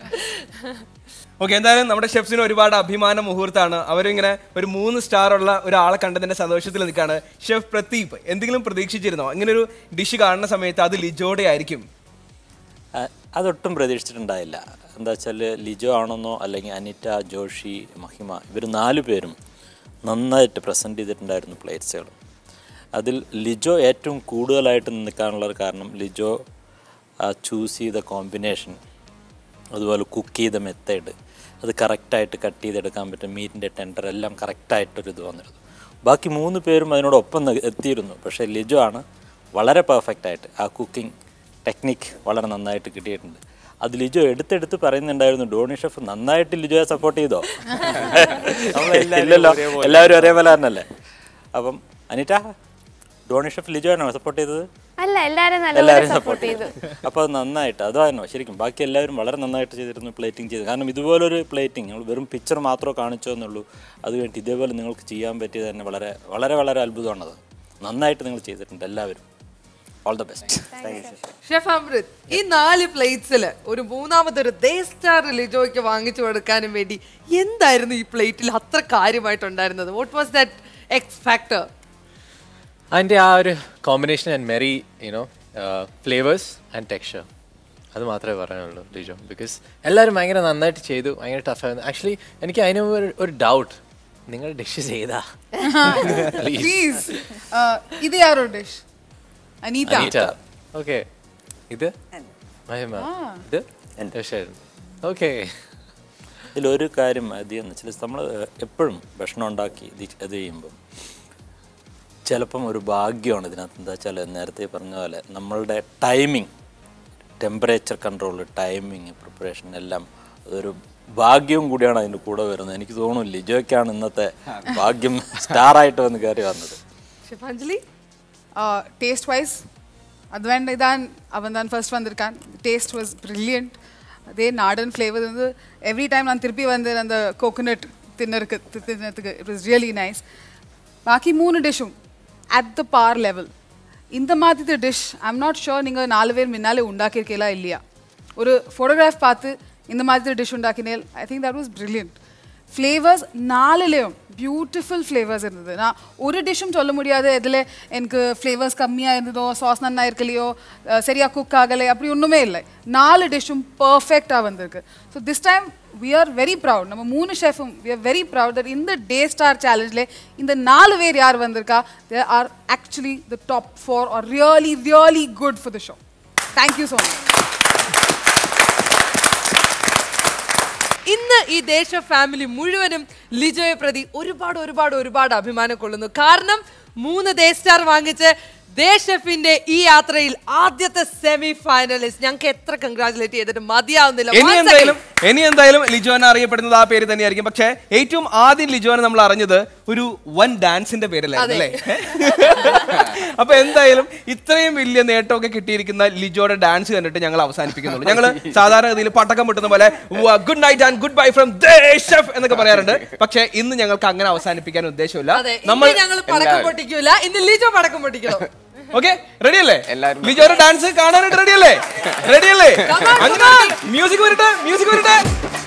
ഓക്കെ എന്തായാലും നമ്മുടെ ഷെഫ്സിന് ഒരുപാട് അഭിമാന മുഹൂർത്താണ് അവരിങ്ങനെ ഒരു മൂന്ന് സ്റ്റാർ ഉള്ള ഒരാളെ കണ്ടതിന്റെ സന്തോഷത്തിൽ നിൽക്കുകയാണ് ഷെഫ് പ്രദീപ് എന്തെങ്കിലും പ്രതീക്ഷിച്ചിരുന്നോ ഇങ്ങനെ ഒരു ഡിഷ് കാണുന്ന സമയത്ത് അത് ലിജോടെ ആയിരിക്കും ആ, അതൊട്ടും പ്രതീക്ഷിച്ചിട്ടുണ്ടായില്ല എന്താ വെച്ചാൽ ലിജോ ആണെന്നോ അല്ലെങ്കിൽ അനിറ്റ ജോഷി മഹിമ ഇവർ നാല് പേരും നന്നായിട്ട് പ്രസൻറ്റ് ചെയ്തിട്ടുണ്ടായിരുന്നു പ്ലേറ്റ്സുകൾ അതിൽ ലിജോ ഏറ്റവും കൂടുതലായിട്ട് നിൽക്കാനുള്ള ഒരു കാരണം ലിജോ ചൂസ് ചെയ്ത കോമ്പിനേഷൻ അതുപോലെ കുക്ക് ചെയ്ത മെത്തേഡ് അത് കറക്റ്റായിട്ട് കട്ട് ചെയ്തെടുക്കാൻ പറ്റും മീറ്റിൻ്റെ ടെൻഡർ എല്ലാം കറക്റ്റായിട്ടൊരു ഇത് വന്നിരുന്നു ബാക്കി മൂന്ന് പേരും അതിനോടൊപ്പം നി- എത്തിയിരുന്നു പക്ഷേ ലിജോ ആണ് വളരെ പെർഫെക്റ്റ് ആയിട്ട് ആ കുക്കിംഗ് ടെക്നിക്ക് വളരെ നന്നായിട്ട് കിട്ടിയിട്ടുണ്ട് അത് ലിജോ എടുത്തെടുത്ത് പറയുന്നുണ്ടായിരുന്നു ഡോണി ഷെഫ് നന്നായിട്ട് ലിജോയെ സപ്പോർട്ട് ചെയ്തോ ഇല്ലല്ലോ എല്ലാവരും ഒരേപോലെ തന്നെയല്ലേ അപ്പം അനിറ്റ ഡോണി ഷെഫ് ലിജോയാണോ സപ്പോർട്ട് ചെയ്തത് അല്ല എല്ലാരും നല്ലപോലെ എല്ലാവരും സപ്പോർട്ട് സപ്പോർട്ട് ചെയ്തു ചെയ്തു അപ്പോൾ അത് നന്നായിട്ട് അതായിരുന്നു ശരിക്കും ബാക്കി എല്ലാവരും വളരെ നന്നായിട്ട് ചെയ്തിരുന്നു പ്ലേറ്റിംഗ് ചെയ്തു കാരണം ഇതുപോലൊരു പ്ലേറ്റിംഗ് നമ്മൾ വെറും പിക്ചർ മാത്രമേ കാണിച്ചോ എന്നുള്ളൂ അത് വേണ്ടി ഇതേപോലെ നിങ്ങൾക്ക് ചെയ്യാൻ പറ്റിയത് തന്നെ വളരെ വളരെ വളരെ അത്ഭുതമാണത് നന്നായിട്ട് നിങ്ങൾ ചെയ്തിട്ടുണ്ട് എല്ലാവരും all the best chef Amrit ഈ നാല് പ്ലേറ്റ്സിൽ ഒരു മൂന്നാമത്തെ ഒരു ദേ സ്റ്റാർ ലിജോയ്ക്ക് വാങ്ങിച്ചു കൊടുക്കാനും വേണ്ടി എന്തായിരുന്നു ഈ പ്ലേറ്റിൽ അത്ര കാര്യമായിട്ടുണ്ടായിരുന്നത് what was that X factor അതിൻ്റെ ആ ഒരു കോമ്പിനേഷൻ ആൻഡ് മെറി യുനോ ഫ്ലേവേഴ്സ് ആൻഡ് ടെക്സ്ചർ അത് മാത്രമേ പറയാനുള്ളൂ ലിജോ ബിക്കോസ് എല്ലാവരും ഭയങ്കര നന്നായിട്ട് ചെയ്തു ഭയങ്കര ടഫായിരുന്നു ആക്ച്വലി എനിക്ക് അതിന് ഒരു ഒരു ഡൗട്ട് നിങ്ങൾ ഡിഷ് ചെയ്താ പ്ലീസ് ഇത് യാരോ ഡിഷ് അനീത അനീറ്റ ഓക്കെ ഇത് മഹിമ ഇത് ഓക്കെ ഇതിലൊരു കാര്യം അധികം വെച്ചാൽ നമ്മൾ എപ്പോഴും ഭക്ഷണം ഉണ്ടാക്കി ഇത് ഇത് ചെയ്യുമ്പം ചിലപ്പം ഒരു ഭാഗ്യമാണ് ഇതിനകത്ത് എന്താ വെച്ചാൽ നേരത്തെ പറഞ്ഞ പോലെ നമ്മളുടെ timing temperature control timing preparation എല്ലാം അതൊരു ഭാഗ്യവും കൂടിയാണ് അതിൻ്റെ കൂടെ വരുന്നത് എനിക്ക് തോന്നുന്നു ലിജോയ്ക്കാണ് ഇന്നത്തെ ഭാഗ്യം സ്റ്റാറായിട്ട് വന്ന് കയറി വന്നത് ഷെഫ് അഞ്ജലി டேஸ்ட் வைஸ் அது வேண்டாம் இதான் அவன் தான் ஃபர்ஸ்ட் வந்திருக்கான் டேஸ்ட் வாஸ் பிரில்லியன்ட் அதே நாடன் ஃப்ளேவர் வந்து எவ்ரி டைம் நான் திருப்பி வந்து அந்த கோகோனட் தின்னருக்கு தி- தின்னதுக்கு இட் வாஸ் ரியலி நைஸ் பாக்கி மூணு டிஷ்ஷும் அட் த பார் லெவல் இந்த மாதிரி டிஷ் ஐம் நாட் ஷோர் நீங்கள் நாலு பேர் முன்னாலே உண்டாக்கியிருக்கீங்களா இல்லையா ஒரு ஃபோட்டோகிராஃப் பார்த்து இந்த மாதிரி டிஷ் உண்டாக்கினேல் I think that was brilliant flavours நாலுலேயும் பியூட்டிஃபுல் ஃப்ளேவர்ஸ் இருந்தது நான் ஒரு டிஷ்ஷும் சொல்ல முடியாது இதில் எனக்கு ஃப்ளேவர்ஸ் கம்மியாக இருந்ததோ சாஸ் நன்னா இருக்கலையோ அஹ், சரியா குக் ஆகலை அப்படி ஒன்றுமே இல்லை நாலு டிஷ்ஷும் பர்ஃபெக்டாக வந்திருக்கு so this time we are very proud நம்ம மூணு ஷெஃபும் we are very proud that இந்த டே ஸ்டார் சேலஞ்சில் இந்த நாலு பேர் யார் வந்திருக்கா they are actually the top four are really really good for the show thank you so much ഇന്ന് ഈ ദേശ ഫാമിലി മുഴുവനും ലിജോയെ പ്രതി ഒരുപാട് ഒരുപാട് ഒരുപാട് അഭിമാനം കൊള്ളുന്നു കാരണം മൂന്ന് ഡേ സ്റ്റാർ വാങ്ങിച്ച് ദേശഫിന്റെ ഈ യാത്രയിൽ ആദ്യത്തെ സെമി ഫൈനലിസ്റ്റ് ഞങ്ങൾക്ക് എത്ര കൺഗ്രാചുലേറ്റ് ചെയ്തിട്ട് മതിയാവുന്നില്ല ഇനി Once എന്തായാലും ഇനി എന്തായാലും ലിജോന അറിയപ്പെടുന്നത് ആ പേര് തന്നെയായിരിക്കും പക്ഷേ ഏറ്റവും ആദ്യം ലിജോനെ നമ്മൾ അറിഞ്ഞത് ഒരു വൻ ഡാൻസിന്റെ പേരിലായിരുന്നു അതെ. അല്ലേ അപ്പൊ എന്തായാലും ഇത്രയും വലിയ നേട്ടമൊക്കെ കിട്ടിയിരിക്കുന്ന ലിജോയുടെ ഡാൻസ് കണ്ടിട്ട് ഞങ്ങൾ അവസാനിപ്പിക്കുന്നുള്ളൂ ഞങ്ങൾ സാധാരണഗതിയിൽ പട്ടക്കം പൊട്ടുന്ന പോലെ good night and good bye from ദേശഫ് എന്നൊക്കെ പറയാറുണ്ട് പക്ഷേ ഇന്ന് ഞങ്ങൾക്ക് അങ്ങനെ അവസാനിപ്പിക്കാൻ ഉദ്ദേശമില്ല അതെ ഇന്ന് ഞങ്ങൾ പടക്കം പൊട്ടിക്കൂല ഇന്ന് ലിജോ പടക്കം പൊട്ടിക്കണം ഓക്കെ റെഡി അല്ലേ ലിജോയുടെ ഡാൻസ് കാണാനായിട്ട് റെഡി അല്ലേ റെഡി അല്ലേ അങ്ങനെ മ്യൂസിക് വരട്ടെ മ്യൂസിക് വരട്ടെ